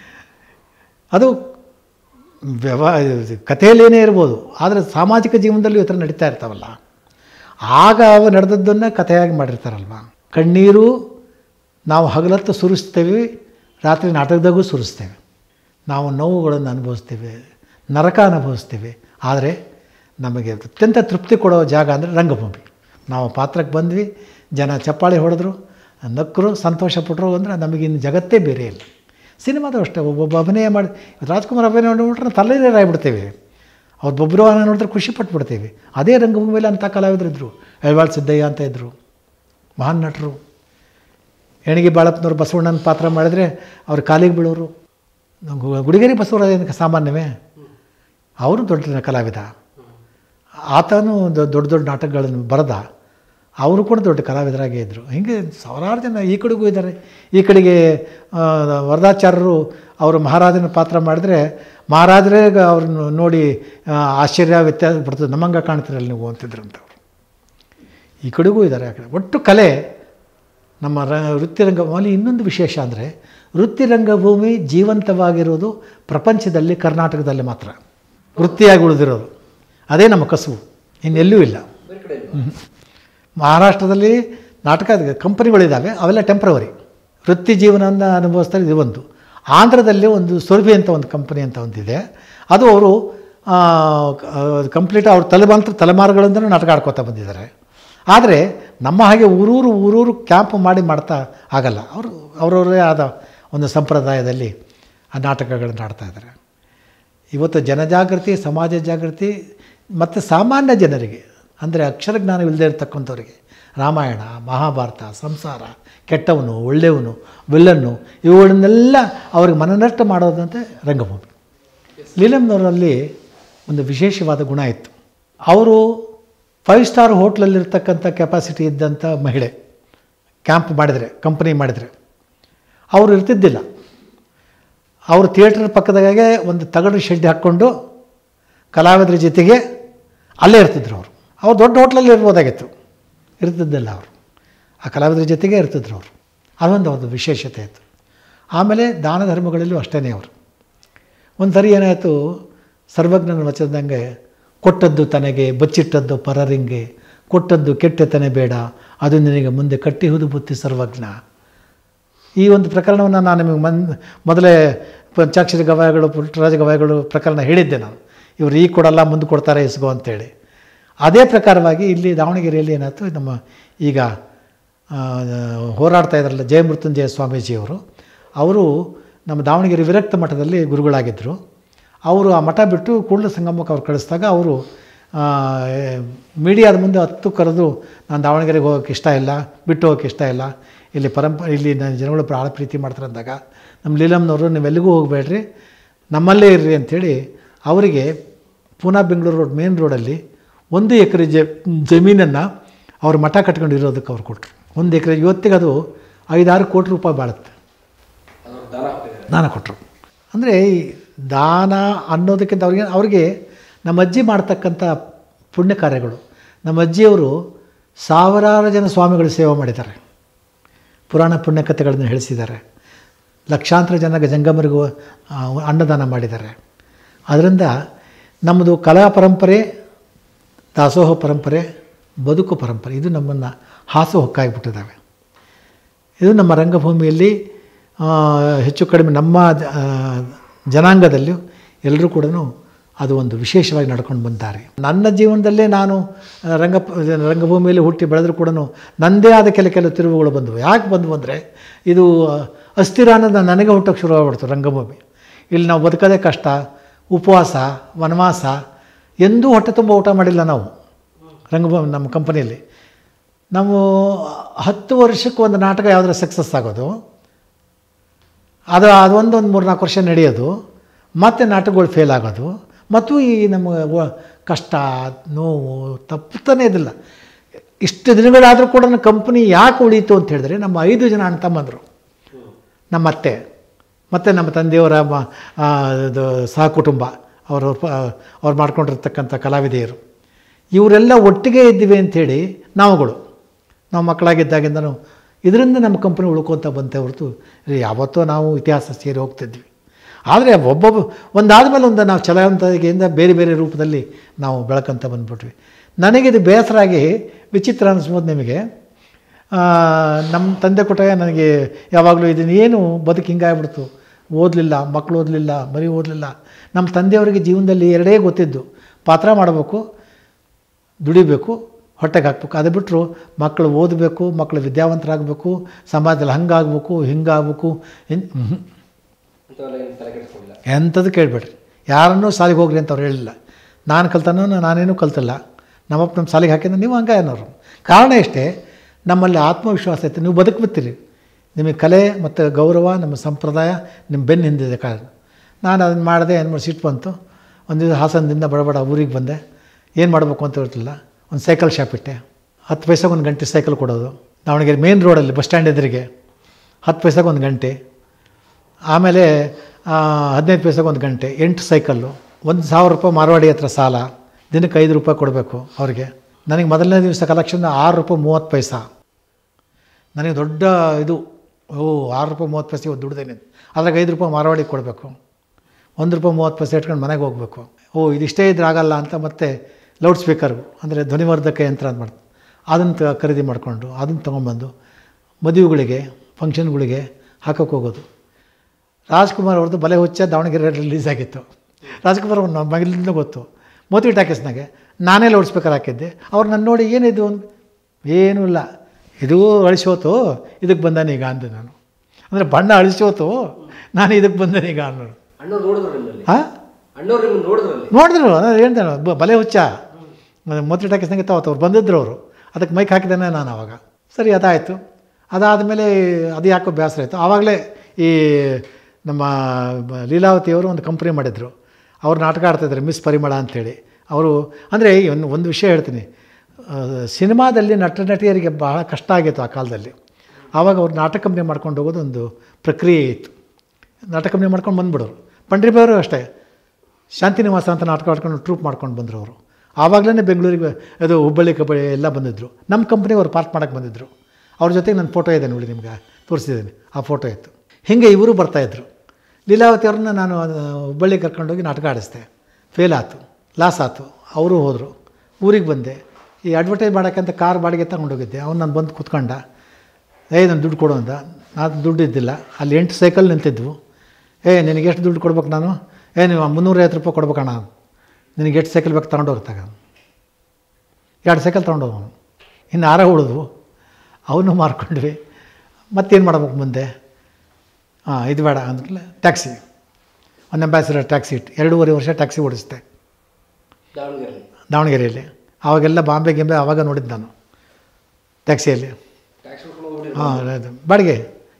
ಅದು ವ್ಯವ ಕಥೆಯಲ್ಲೇನೇ ಇರ್ಬೋದು ಆದರೆ ಸಾಮಾಜಿಕ ಜೀವನದಲ್ಲಿ ಈ ಥರ ನಡೀತಾ ಇರ್ತಾವಲ್ಲ ಆಗ ಅವು ನಡೆದದ್ದನ್ನು ಕಥೆಯಾಗಿ ಮಾಡಿರ್ತಾರಲ್ವ ಕಣ್ಣೀರು ನಾವು ಹಗಲತ್ತು ಸುರಿಸ್ತೇವೆ ರಾತ್ರಿ ನಾಟಕದಾಗೂ ಸುರಿಸ್ತೇವೆ ನಾವು ನೋವುಗಳನ್ನು ಅನುಭವಿಸ್ತೇವೆ ನರಕ ಅನುಭವಿಸ್ತೇವೆ ಆದರೆ ನಮಗೆ ಅತ್ಯಂತ ತೃಪ್ತಿ ಕೊಡೋ ಜಾಗ ಅಂದರೆ ರಂಗಭೂಮಿ ನಾವು ಪಾತ್ರಕ್ಕೆ ಬಂದ್ವಿ ಜನ ಚಪ್ಪಾಳಿ ಹೊಡೆದ್ರು ನಕ್ಕರು ಸಂತೋಷಪಟ್ಟರು ಅಂದರೆ ನಮಗಿನ್ನು ಜಗತ್ತೇ ಬೇರೆ ಇಲ್ಲ ಸಿನಿಮಾದು ಅಷ್ಟೇ ಒಬ್ಬೊಬ್ಬ ಅಭಿನಯ ಮಾಡಿ ರಾಜ್ಕುಮಾರ್ ಅಭಿನಯ ನೋಡಿಬಿಟ್ರೆ ತಲೆನೇರಾಗ್ಬಿಡ್ತೇವೆ ಅವ್ರೊಬ್ಬರು ನೋಡಿದ್ರೆ ಖುಷಿ ಪಟ್ಬಿಡ್ತೇವೆ ಅದೇ ರಂಗಭೂಮಿಯಲ್ಲಿ ಅಂಥ ಕಲಾವಿದರು ಇದ್ದರು ಎಳ್ವಾಳ್ ಸಿದ್ದಯ್ಯ ಅಂತ ಇದ್ದರು ಮಹಾನ್ ನಟರು ಎಣಿಗೆ ಬಾಳಪ್ಪನವ್ರು ಬಸವಣ್ಣನ ಪಾತ್ರ ಮಾಡಿದರೆ ಅವ್ರ ಕಾಲಿಗೆ ಬೀಳೋರು ಗು- ಗುಡಿಗೆರೆ ಬಸವರಾಜ ಸಾಮಾನ್ಯವೇ ಅವರು ದೊಡ್ಡ ಕಲಾವಿದ ಆತನು ದೊ- ದೊಡ್ಡ ದೊಡ್ಡ ನಾಟಕಗಳನ್ನು ಬರೆದ ಅವರು ಕೂಡ ದೊಡ್ಡ ಕಲಾವಿದರಾಗೇ ಇದ್ದರು ಹೀಗೆ ಸಾವಿರಾರು ಜನ ಈ ಕಡೆಗೂ ಇದ್ದಾರೆ ಈ ಕಡೆಗೆ ಆ, ವರದಾಚಾರ್ಯರು ಅವರು ಮಹಾರಾಜನ ಪಾತ್ರ ಮಾಡಿದ್ರೆ ಮಹಾರಾಜರೇ ಅವ್ರನ್ನ ನೋಡಿ ಆ, ಆಶ್ಚರ್ಯ ವ್ಯತ್ಯಾಸ ಪಡ್ತದೆ ನಮ್ಮಂಗೆ ಕಾಣ್ತೀರಲ್ಲ ನೀವು ಅಂತಿದ್ರಂತವ್ರು ಈ ಕಡೆಗೂ ಇದ್ದಾರೆ ಆ ಕಡೆ ಒಟ್ಟು ಕಲೆ ನಮ್ಮ ರ ವೃತ್ತಿ ರಂಗಭೂಮಿ ಇನ್ನೊಂದು ವಿಶೇಷ ಅಂದರೆ ವೃತ್ತಿ ರಂಗಭೂಮಿ ಜೀವಂತವಾಗಿರೋದು ಪ್ರಪಂಚದಲ್ಲಿ ಕರ್ನಾಟಕದಲ್ಲಿ ಮಾತ್ರ ವೃತ್ತಿಯಾಗಿ ಉಳಿದಿರೋದು ಅದೇ ನಮ್ಮ ಕಸುವು ಇನ್ನೆಲ್ಲೂ ಇಲ್ಲ ಹ್ಮ್. ಮಹಾರಾಷ್ಟ್ರದಲ್ಲಿ ನಾಟಕ ಕಂಪನಿಗಳಿದ್ದಾವೆ ಅವೆಲ್ಲ ಟೆಂಪ್ರವರಿ ವೃತ್ತಿ ಜೀವನವನ್ನು ಅನುಭವಿಸ್ತಾರೆ ಇದು ಒಂದು ಆಂಧ್ರದಲ್ಲಿ ಒಂದು ಸುರಭಿ ಅಂತ ಒಂದು ಕಂಪನಿ ಅಂತ ಒಂದಿದೆ ಅದು ಅವರು ಕಂಪ್ಲೀಟ್ ಅವ್ರ ತಲೆಮಾಂತ್ರ ತಲೆಮಾರುಗಳಿಂದಲೂ ನಾಟಕ ಆಡ್ಕೋತಾ ಬಂದಿದ್ದಾರೆ ಆದರೆ ನಮ್ಮ ಹಾಗೆ ಊರೂರು ಊರೂರು ಕ್ಯಾಂಪ್ ಮಾಡಿ ಮಾಡ್ತಾ ಆಗಲ್ಲ ಅವರು ಅವರವರೇ ಆದ ಒಂದು ಸಂಪ್ರದಾಯದಲ್ಲಿ ಆ ನಾಟಕಗಳನ್ನು ಆಡ್ತಾ ಇದ್ದಾರೆ ಇವತ್ತು ಜನಜಾಗೃತಿ ಸಮಾಜ ಜಾಗೃತಿ ಮತ್ತು ಸಾಮಾನ್ಯ ಜನರಿಗೆ ಅಂದರೆ ಅಕ್ಷರಜ್ಞಾನ ಇಲ್ಲದೆ ಇರತಕ್ಕಂಥವ್ರಿಗೆ ರಾಮಾಯಣ ಮಹಾಭಾರತ ಸಂಸಾರ ಕೆಟ್ಟವನು ಒಳ್ಳೆಯವನು ವಿಲ್ಲನ್ನು ಇವುಗಳನ್ನೆಲ್ಲ ಅವ್ರಿಗೆ ಮನನಷ್ಟ ಮಾಡೋದಂತೆ ರಂಗಭೂಮಿ ಲೀಲಂನವರಲ್ಲಿ ಒಂದು ವಿಶೇಷವಾದ ಗುಣ ಇತ್ತು ಅವರು ಫೈವ್ ಸ್ಟಾರ್ ಹೋಟ್ಲಲ್ಲಿರ್ತಕ್ಕಂಥ ಕೆಪಾಸಿಟಿ ಇದ್ದಂಥ ಮಹಿಳೆ ಕ್ಯಾಂಪ್ ಮಾಡಿದರೆ ಕಂಪ್ನಿ ಮಾಡಿದರೆ ಅವರು ಇರ್ತಿದ್ದಿಲ್ಲ ಅವರು ಥಿಯೇಟ್ರ್ ಪಕ್ಕದಾಗೆ ಒಂದು ತಗಡು ಶೆಡ್ ಹಾಕ್ಕೊಂಡು ಕಲಾವಿದರ ಜೊತೆಗೆ ಅಲ್ಲೇ ಇರ್ತಿದ್ರು ಅವರು ಅವ್ರು ದೊಡ್ಡ ಹೋಟ್ಲಲ್ಲಿ ಇರ್ಬೋದಾಗಿತ್ತು ಇರ್ತಿದ್ದಿಲ್ಲ ಅವರು ಆ ಕಲಾವಿದರ ಜೊತೆಗೆ ಇರ್ತಿದ್ರು ಅವರು ಅದೊಂದು ಒಂದು ವಿಶೇಷತೆ ಇತ್ತು ಆಮೇಲೆ ದಾನ ಧರ್ಮಗಳಲ್ಲೂ ಅಷ್ಟೇ ಅವರು ಒಂದು ಸರಿ ಏನಾಯಿತು ಸರ್ವಜ್ಞನ ವಚನದಂಗೆ ಕೊಟ್ಟದ್ದು ತನಗೆ ಬಚ್ಚಿಟ್ಟದ್ದು ಪರರಿಂಗೆ ಕೊಟ್ಟದ್ದು ಕೆಟ್ಟತನೆ ಬೇಡ ಅದು ನಿನಗೆ ಮುಂದೆ ಕಟ್ಟಿಹುದು ಬುತ್ತಿ ಸರ್ವಜ್ಞ ಈ ಒಂದು ಪ್ರಕರಣವನ್ನು ನಾನು ನಿಮಗೆ ಮನ್ ಮೊದಲೇ ಪಂಚಾಕ್ಷರಿ ಗವಾಯಿಗಳು ಪುಟ್ಟರಾಜ ಗವಾಯಿಗಳು ಪ್ರಕರಣ ಹೇಳಿದ್ದೆ ನಾನು ಇವರು ಈ ಕೊಡಲ್ಲ ಮುಂದೆ ಕೊಡ್ತಾರೆ ಇಸ್ಗೋ ಅಂತೇಳಿ ಅದೇ ಪ್ರಕಾರವಾಗಿ ಇಲ್ಲಿ ದಾವಣಗೆರೆಯಲ್ಲಿ ಏನಾಯ್ತು ನಮ್ಮ ಈಗ ಆ, ಹೋರಾಡ್ತಾ ಇದ್ದಾರಲ್ಲ ಜಯಮೃತ್ಯುಂಜಯ ಸ್ವಾಮೀಜಿಯವರು ಅವರು ನಮ್ಮ ದಾವಣಗೆರೆ ವಿರಕ್ತ ಮಠದಲ್ಲಿ ಗುರುಗಳಾಗಿದ್ದರು ಅವರು ಆ ಮಠ ಬಿಟ್ಟು ಕೂಡಲ ಸಂಗಮಕ್ಕೆ ಅವ್ರು ಕಳಿಸಿದಾಗ ಅವರು ಮೀಡಿಯಾದ ಮುಂದೆ ಹತ್ತು ಕರೆದು ನಾನು ದಾವಣಗೆರೆಗೆ ಹೋಗೋಕ್ಕೆ ಇಷ್ಟ ಇಲ್ಲ ಬಿಟ್ಟು ಹೋಗೋಕ್ಕೆ ಇಷ್ಟ ಇಲ್ಲ ಇಲ್ಲಿ ಪರಂಪ ಇಲ್ಲಿ ನನ್ನ ಜನಗಳು ಭಾಳ ಪ್ರೀತಿ ಮಾಡ್ತಾರೆ ಅಂದಾಗ ನಮ್ಮ ಲೀಲಮ್ನವರು ನೀವೆಲ್ಲಿಗೂ ಹೋಗಬೇಡ್ರಿ ನಮ್ಮಲ್ಲೇ ಇರ್ರಿ ಅಂಥೇಳಿ ಅವರಿಗೆ ಪೂನಾ ಬೆಂಗಳೂರು ರೋಡ್ ಮೇನ್ ರೋಡಲ್ಲಿ ಒಂದು ಎಕರೆ ಜ ಜಮೀನನ್ನು ಅವ್ರ ಮಠ ಕಟ್ಕೊಂಡು ಇರೋದಕ್ಕೆ ಅವ್ರು ಕೊಟ್ಟರು ಒಂದು ಎಕರೆ ಇವತ್ತಿಗೆ ಅದು ಐದಾರು ಕೋಟಿ ರೂಪಾಯಿ ಬಾಳುತ್ತೆ ದಾನ ಕೊಟ್ಟರು ಅಂದರೆ ಈ ದಾನ ಅನ್ನೋದಕ್ಕಿಂತ ಅವ್ರಿಗೆ ಅವ್ರಿಗೆ ನಮ್ಮ ಅಜ್ಜಿ ಮಾಡ್ತಕ್ಕಂಥ ಪುಣ್ಯ ಕಾರ್ಯಗಳು ನಮ್ಮ ಅಜ್ಜಿಯವರು ಸಾವಿರಾರು ಜನ ಸ್ವಾಮಿಗಳು ಸೇವೆ ಮಾಡಿದ್ದಾರೆ ಪುರಾಣ ಪುಣ್ಯ ಕಥೆಗಳನ್ನು ಹೇಳಿಸಿದ್ದಾರೆ ಲಕ್ಷಾಂತರ ಜನ ಜಂಗಮರಿಗೂ ಆ, ಅನ್ನದಾನ ಮಾಡಿದ್ದಾರೆ ಅದರಿಂದ ನಮ್ಮದು ಕಲಾ ಪರಂಪರೆ ದಾಸೋಹ ಪರಂಪರೆ ಬದುಕು ಪರಂಪರೆ ಇದು ನಮ್ಮನ್ನು ಹಾಸು ಹೊಕ್ಕಾಗಿಬಿಟ್ಟಿದ್ದಾವೆ ಇದು ನಮ್ಮ ರಂಗಭೂಮಿಯಲ್ಲಿ ಆ, ಹೆಚ್ಚು ಕಡಿಮೆ ನಮ್ಮ ಜ- ಆ, ಜನಾಂಗದಲ್ಲಿಯೂ ಎಲ್ಲರೂ ಕೂಡ ಅದು ಒಂದು ವಿಶೇಷವಾಗಿ ನಡ್ಕೊಂಡು ಬಂದ್ದಾರೆ ನನ್ನ ಜೀವನದಲ್ಲೇ ನಾನು ಆ, ರಂಗ ರಂಗಭೂಮಿಯಲ್ಲಿ ಹುಟ್ಟಿ ಬೆಳೆದರೂ ಕೂಡ ನನ್ನದೇ ಆದ ಕೆಲ ಕೆಲವು ತಿರುವುಗಳು ಬಂದವು ಯಾಕೆ ಬಂದವು ಅಂದರೆ ಇದು ಅಸ್ಥಿರ ಅನ್ನೋದು ನನಗೆ ಹುಟ್ಟೋಕ್ಕೆ ಶುರುವಾಗ್ಬಿಡ್ತು ರಂಗಭೂಮಿ ಇಲ್ಲಿ ನಾವು ಬದುಕೋದೇ ಕಷ್ಟ ಉಪವಾಸ ವನವಾಸ ಎಂದೂ ಹೊಟ್ಟೆ ತುಂಬ ಊಟ ಮಾಡಿಲ್ಲ ನಾವು ರಂಗಭೂಮಿ ನಮ್ಮ ಕಂಪನಿಯಲ್ಲಿ ನಾವು ಹತ್ತು ವರ್ಷಕ್ಕೆ ಒಂದು ನಾಟಕ ಯಾವುದಾರ ಸಕ್ಸಸ್ ಆಗೋದು ಅದು ಅದೊಂದು ಒಂದು ಮೂರು ನಾಲ್ಕು ವರ್ಷ ನಡೆಯೋದು ಮತ್ತೆ ನಾಟಕಗಳು ಫೇಲ್ ಆಗೋದು ಮತ್ತು ಈ ನಮ್ಮ ವ- ಕಷ್ಟ ನೋವು ತಪ್ಪುತ್ತಾನೆ ಇದಿಲ್ಲ ಇಷ್ಟು ದಿನಗಳಾದರೂ ಕೂಡ ಕಂಪ್ನಿ ಯಾಕೆ ಉಳೀತು ಅಂತ ಹೇಳಿದ್ರೆ ನಮ್ಮ ಐದು ಜನ ಅಣ್ಣ ತಮ್ಮಂದರು ನಮ್ಮ ಅತ್ತೆ ಮತ್ತು ನಮ್ಮ ತಂದೆಯವರ ಮ- ಆ, ಇದು ಸಹಕುಟುಂಬ ಅವರು ಅವ್ರು ಮಾಡ್ಕೊಂಡಿರ್ತಕ್ಕಂಥ ಕಲಾವಿದೆಯರು ಇವರೆಲ್ಲ ಒಟ್ಟಿಗೆ ಇದ್ದೀವಿ ಅಂಥೇಳಿ ನಾವುಗಳು ನಾವು ಮಕ್ಕಳಾಗಿದ್ದಾಗಿಂದನೂ ಇದರಿಂದ ನಮ್ಮ ಕಂಪನಿ ಉಳ್ಕೊತ ಬಂತೆ ಹೊರತು ಇದು ಯಾವತ್ತೋ ನಾವು ಇತಿಹಾಸ ಸೇರಿ ಹೋಗ್ತಿದ್ವಿ ಆದರೆ ಒಬ್ಬೊಬ್ಬ ಒಂದಾದ ಮೇಲೆ ಒಂದು ನಾವು ಚಲವಂತಿಕೆಯಿಂದ ಬೇರೆ ಬೇರೆ ರೂಪದಲ್ಲಿ ನಾವು ಬೆಳಕಂತ ಬಂದ್ಬಿಟ್ವಿ ನನಗಿದು ಬೇಸರ ಆಗಿ ವಿಚಿತ್ರ ಅನಿಸ್ಬೋದು ನಿಮಗೆ ಆ, ನಮ್ಮ ತಂದೆ ಕೊಟ್ಟಾಗ ನನಗೆ ಯಾವಾಗಲೂ ಇದನ್ನು ಏನು ಬದುಕು ಹಿಂಗಾಗ್ಬಿಡ್ತು ಓದಲಿಲ್ಲ ಮಕ್ಕಳು ಓದಲಿಲ್ಲ ಮರಿ ಓದಲಿಲ್ಲ ನಮ್ಮ ತಂದೆಯವರಿಗೆ ಜೀವನದಲ್ಲಿ ಎರಡೇ ಗೊತ್ತಿದ್ದು ಪಾತ್ರ ಮಾಡಬೇಕು ದುಡಿಬೇಕು ಹೊಟ್ಟೆಗೆ ಹಾಕ್ಬೇಕು ಅದು ಬಿಟ್ಟರು ಮಕ್ಕಳು ಓದಬೇಕು ಮಕ್ಕಳು ವಿದ್ಯಾವಂತರಾಗಬೇಕು ಸಮಾಜದಲ್ಲಿ ಹಂಗಾಗಬೇಕು ಹಿಂಗಾಗಬೇಕು ಇನ್ ಹ್ಮ್. ಎಂಥದ್ದು ಕೇಳಬೇಡ್ರಿ ಯಾರನ್ನೂ ಸಾಲಿಗೆ ಹೋಗ್ರಿ ಅಂತ ಅವ್ರು ಹೇಳಿಲ್ಲ ನಾನು ಕಲ್ತಾನೋ ನಾನೇನೂ ಕಲ್ತಿಲ್ಲ ನಮ್ಮಪ್ಪ ನಮ್ಮ ಸಾಲಿಗೆ ಹಾಕಿದ್ರೆ ನೀವು ಹಂಗೆ ಅನ್ನೋರು ಕಾರಣ ಇಷ್ಟೇ ನಮ್ಮಲ್ಲಿ ಆತ್ಮವಿಶ್ವಾಸ ಐತೆ ನೀವು ಬದುಕ್ಬಿಡ್ತೀರಿ ನಿಮಗೆ ಕಲೆ ಮತ್ತು ಗೌರವ ನಮ್ಮ ಸಂಪ್ರದಾಯ ನಿಮ್ಮ ಬೆನ್ನು ಹಿಂದಿದೆ ಕಾರಣ ನಾನು ಅದನ್ನು ಮಾಡಿದೆ ಏನು ಮಾಡಿ ಸಿಟ್ಟು ಬಂತು ಒಂದು ದಿವಸ ಹಾಸನದಿಂದ ಬಡಬಡ ಊರಿಗೆ ಬಂದೆ ಏನು ಮಾಡಬೇಕು ಅಂತ ಗೊತ್ತಿಲ್ಲ ಒಂದು ಸೈಕಲ್ ಶಾಪ್ ಇಟ್ಟೆ ಹತ್ತು ಪೈಸೆಗೆ ಒಂದು ಗಂಟೆ ಸೈಕಲ್ ಕೊಡೋದು ದಾವಣಗೆರೆ ಮೇನ್ ರೋಡಲ್ಲಿ ಬಸ್ ಸ್ಟ್ಯಾಂಡ್ ಎದುರಿಗೆ ಹತ್ತು ಪೈಸೆಗೆ ಒಂದು ಗಂಟೆ ಆಮೇಲೆ ಆ, ಹದಿನೈದು ಪೈಸೆಗೆ ಒಂದು ಗಂಟೆ ಎಂಟು ಸೈಕಲ್ಲು ಒಂದು ಸಾವಿರ ರೂಪಾಯಿ ಮಾರವಾಡಿ ಹತ್ರ ಸಾಲ ದಿನಕ್ಕೆ ಐದು ರೂಪಾಯಿ ಕೊಡಬೇಕು ಅವ್ರಿಗೆ ನನಗೆ ಮೊದಲನೇ ದಿವಸ ಕಲೆಕ್ಷನ್ ಆರು ರೂಪಾಯಿ ಮೂವತ್ತು ಪೈಸಾ ನನಗೆ ದೊಡ್ಡ ಇದು ಓ ಆರು ರೂಪಾಯಿ ಮೂವತ್ತು ಪೈಸೆ ಇವತ್ತು ದುಡ್ದೇನೆ ಅದ್ರಾಗ ಐದು ರೂಪಾಯಿ ಮಾರವಾಡಿಗೆ ಕೊಡಬೇಕು ಒಂದು ರೂಪಾಯಿ ಮೂವತ್ತು ಪೈಸೆ ಇಟ್ಕೊಂಡು ಮನೆಗೆ ಹೋಗಬೇಕು ಓ ಇದಿಷ್ಟೇ ಇದ್ರೆ ಆಗಲ್ಲ ಅಂತ ಮತ್ತೆ ಲೌಡ್ ಸ್ಪೀಕರ್ಗು ಅಂದರೆ ಧ್ವನಿವರ್ಧಕ ಯಂತ್ರ ಅಂತ ಮಾಡ್ತಾರೆ ಅದನ್ನು ತ ಖರೀದಿ ಮಾಡಿಕೊಂಡು ಅದನ್ನು ತೊಗೊಂಬಂದು ಮದುವೆಗಳಿಗೆ ಫಂಕ್ಷನ್ಗಳಿಗೆ ಹಾಕೋಕ್ಕೆ ಹೋಗೋದು ರಾಜ್ಕುಮಾರ್ ಅವ್ರದ್ದು ಬಲೆ ಹುಚ್ಚ ದಾವಣಗೆರೆ ರಿಲೀಸ್ ಆಗಿತ್ತು ರಾಜ್ಕುಮಾರ್ ಅವ್ರು ನಮ್ಮ ಮಗಲಿಂದ ಗೊತ್ತು ಮೋತಿ ಟಾಕೀಸ್ನಾಗೆ ನಾನೇ ಲೌಡ್ ಸ್ಪೀಕರ್ ಹಾಕಿದ್ದೆ ಅವ್ರು ನನ್ನ ನೋಡಿ ಏನಿದು ಅಂದ್ ಏನೂ ಇಲ್ಲ ಇದು ಅಳಿಸೋತು ಇದಕ್ಕೆ ಬಂದಾನೀಗ ಅಂದೆ ನಾನು ಅಂದರೆ ಬಣ್ಣ ಅಳಿಸೋತು ನಾನು ಇದಕ್ಕೆ ಬಂದಾನೀಗ ಅನ್ನೋರು ಅಣ್ಣ ನೋಡಿದ್ರು ನಿಮ್ಮಲ್ಲಿ ಹಾಂ ಅಣ್ಣವ್ರು ನಿಮ್ಮನ್ನು ನೋಡಿದ್ರಲ್ಲಿ ನೋಡಿದ್ರು ಹೇಳ್ತಾರೆ ಬ- ಬಲೆ ಹುಚ್ಚ ಮೊದಲು ಟಾಕಿಸ್ನಾಗ ಅವತ್ತು ಅವ್ರು ಬಂದಿದ್ರು ಅವರು ಅದಕ್ಕೆ ಮೈಕ್ ಹಾಕಿದ್ದೇನೆ ನಾನು ಆವಾಗ ಸರಿ ಅದಾಯಿತು ಅದಾದಮೇಲೆ ಅದು ಯಾಕೋ ಬೇಸರ ಆಯಿತು ಆವಾಗಲೇ ಈ ನಮ್ಮ ಬ- ಲೀಲಾವತಿಯವರು ಒಂದು ಕಂಪ್ನಿ ಮಾಡಿದರು ಅವ್ರು ನಾಟಕ ಆಡ್ತಾಯಿದ್ರು ಮಿಸ್ ಪರಿಮಳ ಅಂಥೇಳಿ ಅವರು ಅಂದರೆ ಒಂದು ಒಂದು ವಿಷಯ ಹೇಳ್ತೀನಿ ಆ, ಸಿನಿಮಾದಲ್ಲಿ ನಟ ನಟಿಯರಿಗೆ ಬಹಳ ಕಷ್ಟ ಆಗಿತ್ತು ಆ ಕಾಲದಲ್ಲಿ ಆವಾಗ ಅವ್ರು ನಾಟಕ ಕಂಪ್ನಿ ಮಾಡ್ಕೊಂಡು ಹೋಗೋದು ಒಂದು ಪ್ರಕ್ರಿಯೆ ಇತ್ತು ನಾಟಕ ಕಂಪ್ನಿ ಮಾಡ್ಕೊಂಡು ಬಂದ್ಬಿಡೋರು ಪಂಡ್ರಿಬಾಯವರು ಅಷ್ಟೇ ಶಾಂತಿನಿವಾಸ ಅಂತ ನಾಟಕ ಆಡ್ಕೊಂಡು ಟ್ರೂಪ್ ಮಾಡ್ಕೊಂಡು ಬಂದರು ಅವರು ಆವಾಗಲೇ ಬೆಂಗಳೂರಿಗೆ ಅದು ಹುಬ್ಬಳ್ಳಿ ಕಬ್ಬಳ್ಳಿ ಎಲ್ಲ ಬಂದಿದ್ದರು ನಮ್ಮ ಕಂಪ್ನಿ ಅವ್ರು ಪಾರ್ಟ್ ಮಾಡೋಕ್ಕೆ ಬಂದಿದ್ದರು ಅವ್ರ ಜೊತೆಗೆ ನನ್ನ ಫೋಟೋ ಇದೆ ನೋಡಿ ನಿಮ್ಗೆ ತೋರಿಸಿದ್ದೀನಿ ಆ ಫೋಟೋ ಇತ್ತು ಹೀಗೆ ಇವರು ಬರ್ತಾಯಿದ್ರು ಲೀಲಾವತಿ ಅವ್ರನ್ನ ನಾನು ಆ, ಹುಬ್ಬಳ್ಳಿ ಕರ್ಕೊಂಡೋಗಿ ನಾಟಕ ಆಡಿಸ್ದೆ ಫೇಲ್ ಆಯಿತು ಲಾಸ್ ಆಯಿತು ಅವರು ಹೋದರು ಊರಿಗೆ ಬಂದೆ ಈ ಅಡ್ವರ್ಟೈಸ್ ಮಾಡೋಕ್ಕಂತ ಕಾರ್ ಬಾಡಿಗೆ ತಗೊಂಡೋಗಿದ್ದೆ ಅವ್ನು ನಾನು ಬಂದು ಕೂತ್ಕೊಂಡ ಏಯ್ ನಾನು ದುಡ್ಡು ಕೊಡು ಅಂದ ನಾನು ದುಡ್ಡು ಇದ್ದಿಲ್ಲ ಅಲ್ಲಿ ಎಂಟು ಸೈಕಲ್ ನಿಂತಿದ್ವು ಏ ನಿನಗೆ ಎಷ್ಟು ದುಡ್ಡು ಕೊಡ್ಬೇಕು ನಾನು ಏ ನೀವು ಮುನ್ನೂರೈವತ್ತು ರೂಪಾಯಿ ಕೊಡ್ಬೇಕಣ್ಣ ನಿನಗೆ ಎಷ್ಟು ಸೈಕಲ್ ಬೇಕು ತಗೊಂಡೋಗಿ ತಗ ಎರಡು ಸೈಕಲ್ ತೊಗೊಂಡೋಗವನು ಇನ್ನು ಆರ ಉಳಿದ್ವು ಅವನು ಮಾರ್ಕೊಂಡ್ವಿ ಮತ್ತೇನು ಮಾಡ್ಬೇಕು ಮುಂದೆ ಹಾಂ ಇದು ಬೇಡ ಅಂದ್ಮೇಲೆ ಟ್ಯಾಕ್ಸಿ ಒಂದು ಅಂಬಾಸಿಡರ್ ಟ್ಯಾಕ್ಸಿ ಇಟ್ಟು ಎರಡೂವರೆ ವರ್ಷ ಟ್ಯಾಕ್ಸಿ ಓಡಿಸ್ದೆ ದಾವಣಗೆರೆ ದಾವಣಗೆರೆಯಲ್ಲಿ ಆವಾಗೆಲ್ಲ ಬಾಂಬೆ ಗಿಂಬೆ ಆವಾಗ ನೋಡಿದ್ದು ನಾನು ಟ್ಯಾಕ್ಸಿಯಲ್ಲಿ ಟ್ಯಾಕ್ಸ್ ಮಾಡ್ಕೊಂಡು ಹೋಗ್ಬಿಡಿ ಹಾಂ ಅದು ಬಾಡಿಗೆ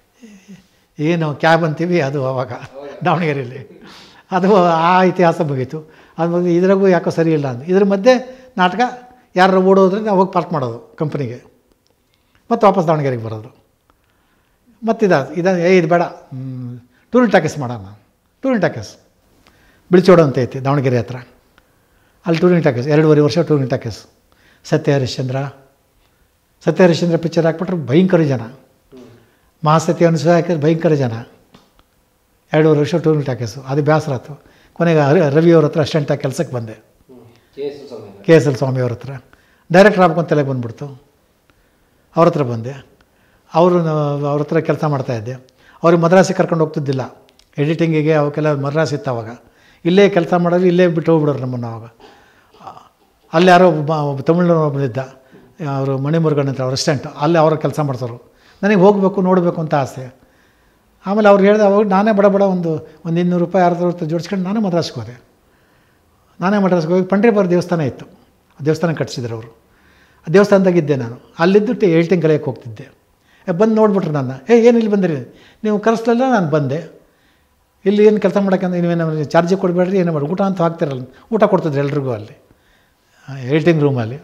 ಏನು ಕ್ಯಾಬ್ ಅಂತೀವಿ ಅದು ಅವಾಗ ದಾವಣಗೆರೆಯಲ್ಲಿ ಅದು ಆ ಇತಿಹಾಸ ಮುಗೀತು ಅದು ಮುಗಿ ಇದ್ರಾಗೂ ಯಾಕೋ ಸರಿ ಇಲ್ಲ ಅಂದು ಇದ್ರ ಮಧ್ಯೆ ನಾಟಕ ಯಾರು ಓಡೋದ್ರೆ ನಾವು ಹೋಗಿ ಪಾರ್ಕ್ ಮಾಡೋದು ಕಂಪ್ನಿಗೆ ಮತ್ತು ವಾಪಸ್ ದಾವಣಗೆರೆಗೆ ಬರೋದು ಮತ್ತಿದ ಇದು ಏ ಇದು ಬೇಡ ಟೂರಿನ್ ಟಾಕೀಸ್ ಮಾಡೋಣ ಟೂರಿನ್ ಟಾಕೀಸ್ ಬಿಳಿಚೋಡು ಅಂತ ಐತಿ ದಾವಣಗೆರೆ ಹತ್ರ ಅಲ್ಲಿ ಟೂರಿನ್ ಟಾಕೀಸ್ ಎರಡೂವರೆ ವರ್ಷ ಟೂರಿನ್ ಟಾಕೀಸ್ ಸತ್ಯ ಹರಿಶ್ಚಂದ್ರ ಸತ್ಯ ಹರಿಶ್ಚಂದ್ರ ಪಿಕ್ಚರ್ ಹಾಕ್ಬಿಟ್ರೆ ಭಯಂಕರ ಜನ ಮಹಾಸತಿ ಅನುಸೂಯ ಹಾಕಿದ್ರೆ ಭಯಂಕರ ಜನ ಎರಡೂವರೆ ವರ್ಷ ಟೂರ್ನಿ ಟಾಕೀಸು ಅದು ಬೇಸರ ಆಯ್ತು ಕೊನೆಗೆ ರ- ರವಿ ಅವ್ರ ಹತ್ರ ಅಸ್ಟೆಂಟಾಗಿ ಕೆಲಸಕ್ಕೆ ಬಂದೆ K S Swamy K S L Swamy ಅವ್ರ ಹತ್ರ ಡೈರೆಕ್ಟರ್ ಆಗ್ಬೇಕು ಅಂತ ತಲೆಗೆ ಬಂದ್ಬಿಡ್ತು ಅವ್ರ ಹತ್ರ ಬಂದೆ ಅವರು ಅವ್ರ ಹತ್ರ ಕೆಲಸ ಮಾಡ್ತಾಯಿದ್ದೆ ಅವ್ರಿಗೆ ಮದ್ರಾಸಿಗೆ ಕರ್ಕೊಂಡು ಹೋಗ್ತಿದ್ದಿಲ್ಲ ಎಡಿಟಿಂಗಿಗೆ ಅವಕ್ಕೆಲ್ಲ ಮದ್ರಾಸ್ ಇತ್ತು ಅವಾಗ ಇಲ್ಲೇ ಕೆಲಸ ಮಾಡೋರು ಇಲ್ಲೇ ಬಿಟ್ಟು ಹೋಗ್ಬಿಡೋರು ನಮ್ಮನ್ನು ಅವಾಗ ಅಲ್ಲಿ ಯಾರೋ ಒಬ್ಬ ಒಬ್ಬ ತಮಿಳ್ನವ್ರು ಬಂದಿದ್ದ ಅವರು ಮಣಿಮುರುಗನ್ ಅಂತ ಅವ್ರ ಅಸಿಸ್ಟೆಂಟ್ ಅಲ್ಲಿ ಅವ್ರ ಕೆಲಸ ಮಾಡ್ತಾರೆ ನನಗೆ ಹೋಗಬೇಕು ನೋಡಬೇಕು ಅಂತ ಆಸೆ ಆಮೇಲೆ ಅವ್ರು ಹೇಳಿದೆ ಅವಾಗ ನಾನೇ ಬಡ ಬಡ ಒಂದು ಒಂದು ಇನ್ನೂರು ರೂಪಾಯಿ ಅರ್ಧ ರೂಪಾಯಿ ಜೋಡಿಸ್ಕೊಂಡು ನಾನೇ ಮದ್ರಾಸ್ಗೆ ಹೋದೆ ನಾನೇ ಮದ್ರಾಸ್ಗೆ ಹೋಗಿ ಪಂಡ್ರಿಬಾರ ದೇವಸ್ಥಾನ ಇತ್ತು ಆ ದೇವಸ್ಥಾನ ಕಟ್ಟಿಸಿದ್ರು ಅವರು ಆ ದೇವಸ್ಥಾನದಾಗಿದ್ದೆ ನಾನು ಅಲ್ಲಿದ್ದು ಟಿ ಏಳ್ಟಿಂಗ್ ಕಲಿಯಕ್ಕೆ ಹೋಗ್ತಿದ್ದೆ ಏ, ಬಂದು ನೋಡ್ಬಿಟ್ರು ನನ್ನ ಏ ಏನು ಇಲ್ಲಿ ಬಂದಿರಿ ನೀವು ಕರೆಸ್ಲಿಲ್ಲ ನಾನು ಬಂದೆ ಇಲ್ಲಿ ಏನು ಕೆಲಸ ಮಾಡೋಕ್ಕಂದ್ರೆ ನೀವೇನು ಚಾರ್ಜಿಗೆ ಕೊಡಬೇಡ್ರಿ ಏನು ಮಾಡಿ ಊಟ ಅಂತ ಹಾಕ್ತಿರಲ್ಲ ಊಟ ಕೊಡ್ತಿದ್ರು ಎಲ್ರಿಗೂ ಅಲ್ಲಿ ಏಟಿಂಗ್ ರೂಮಲ್ಲಿ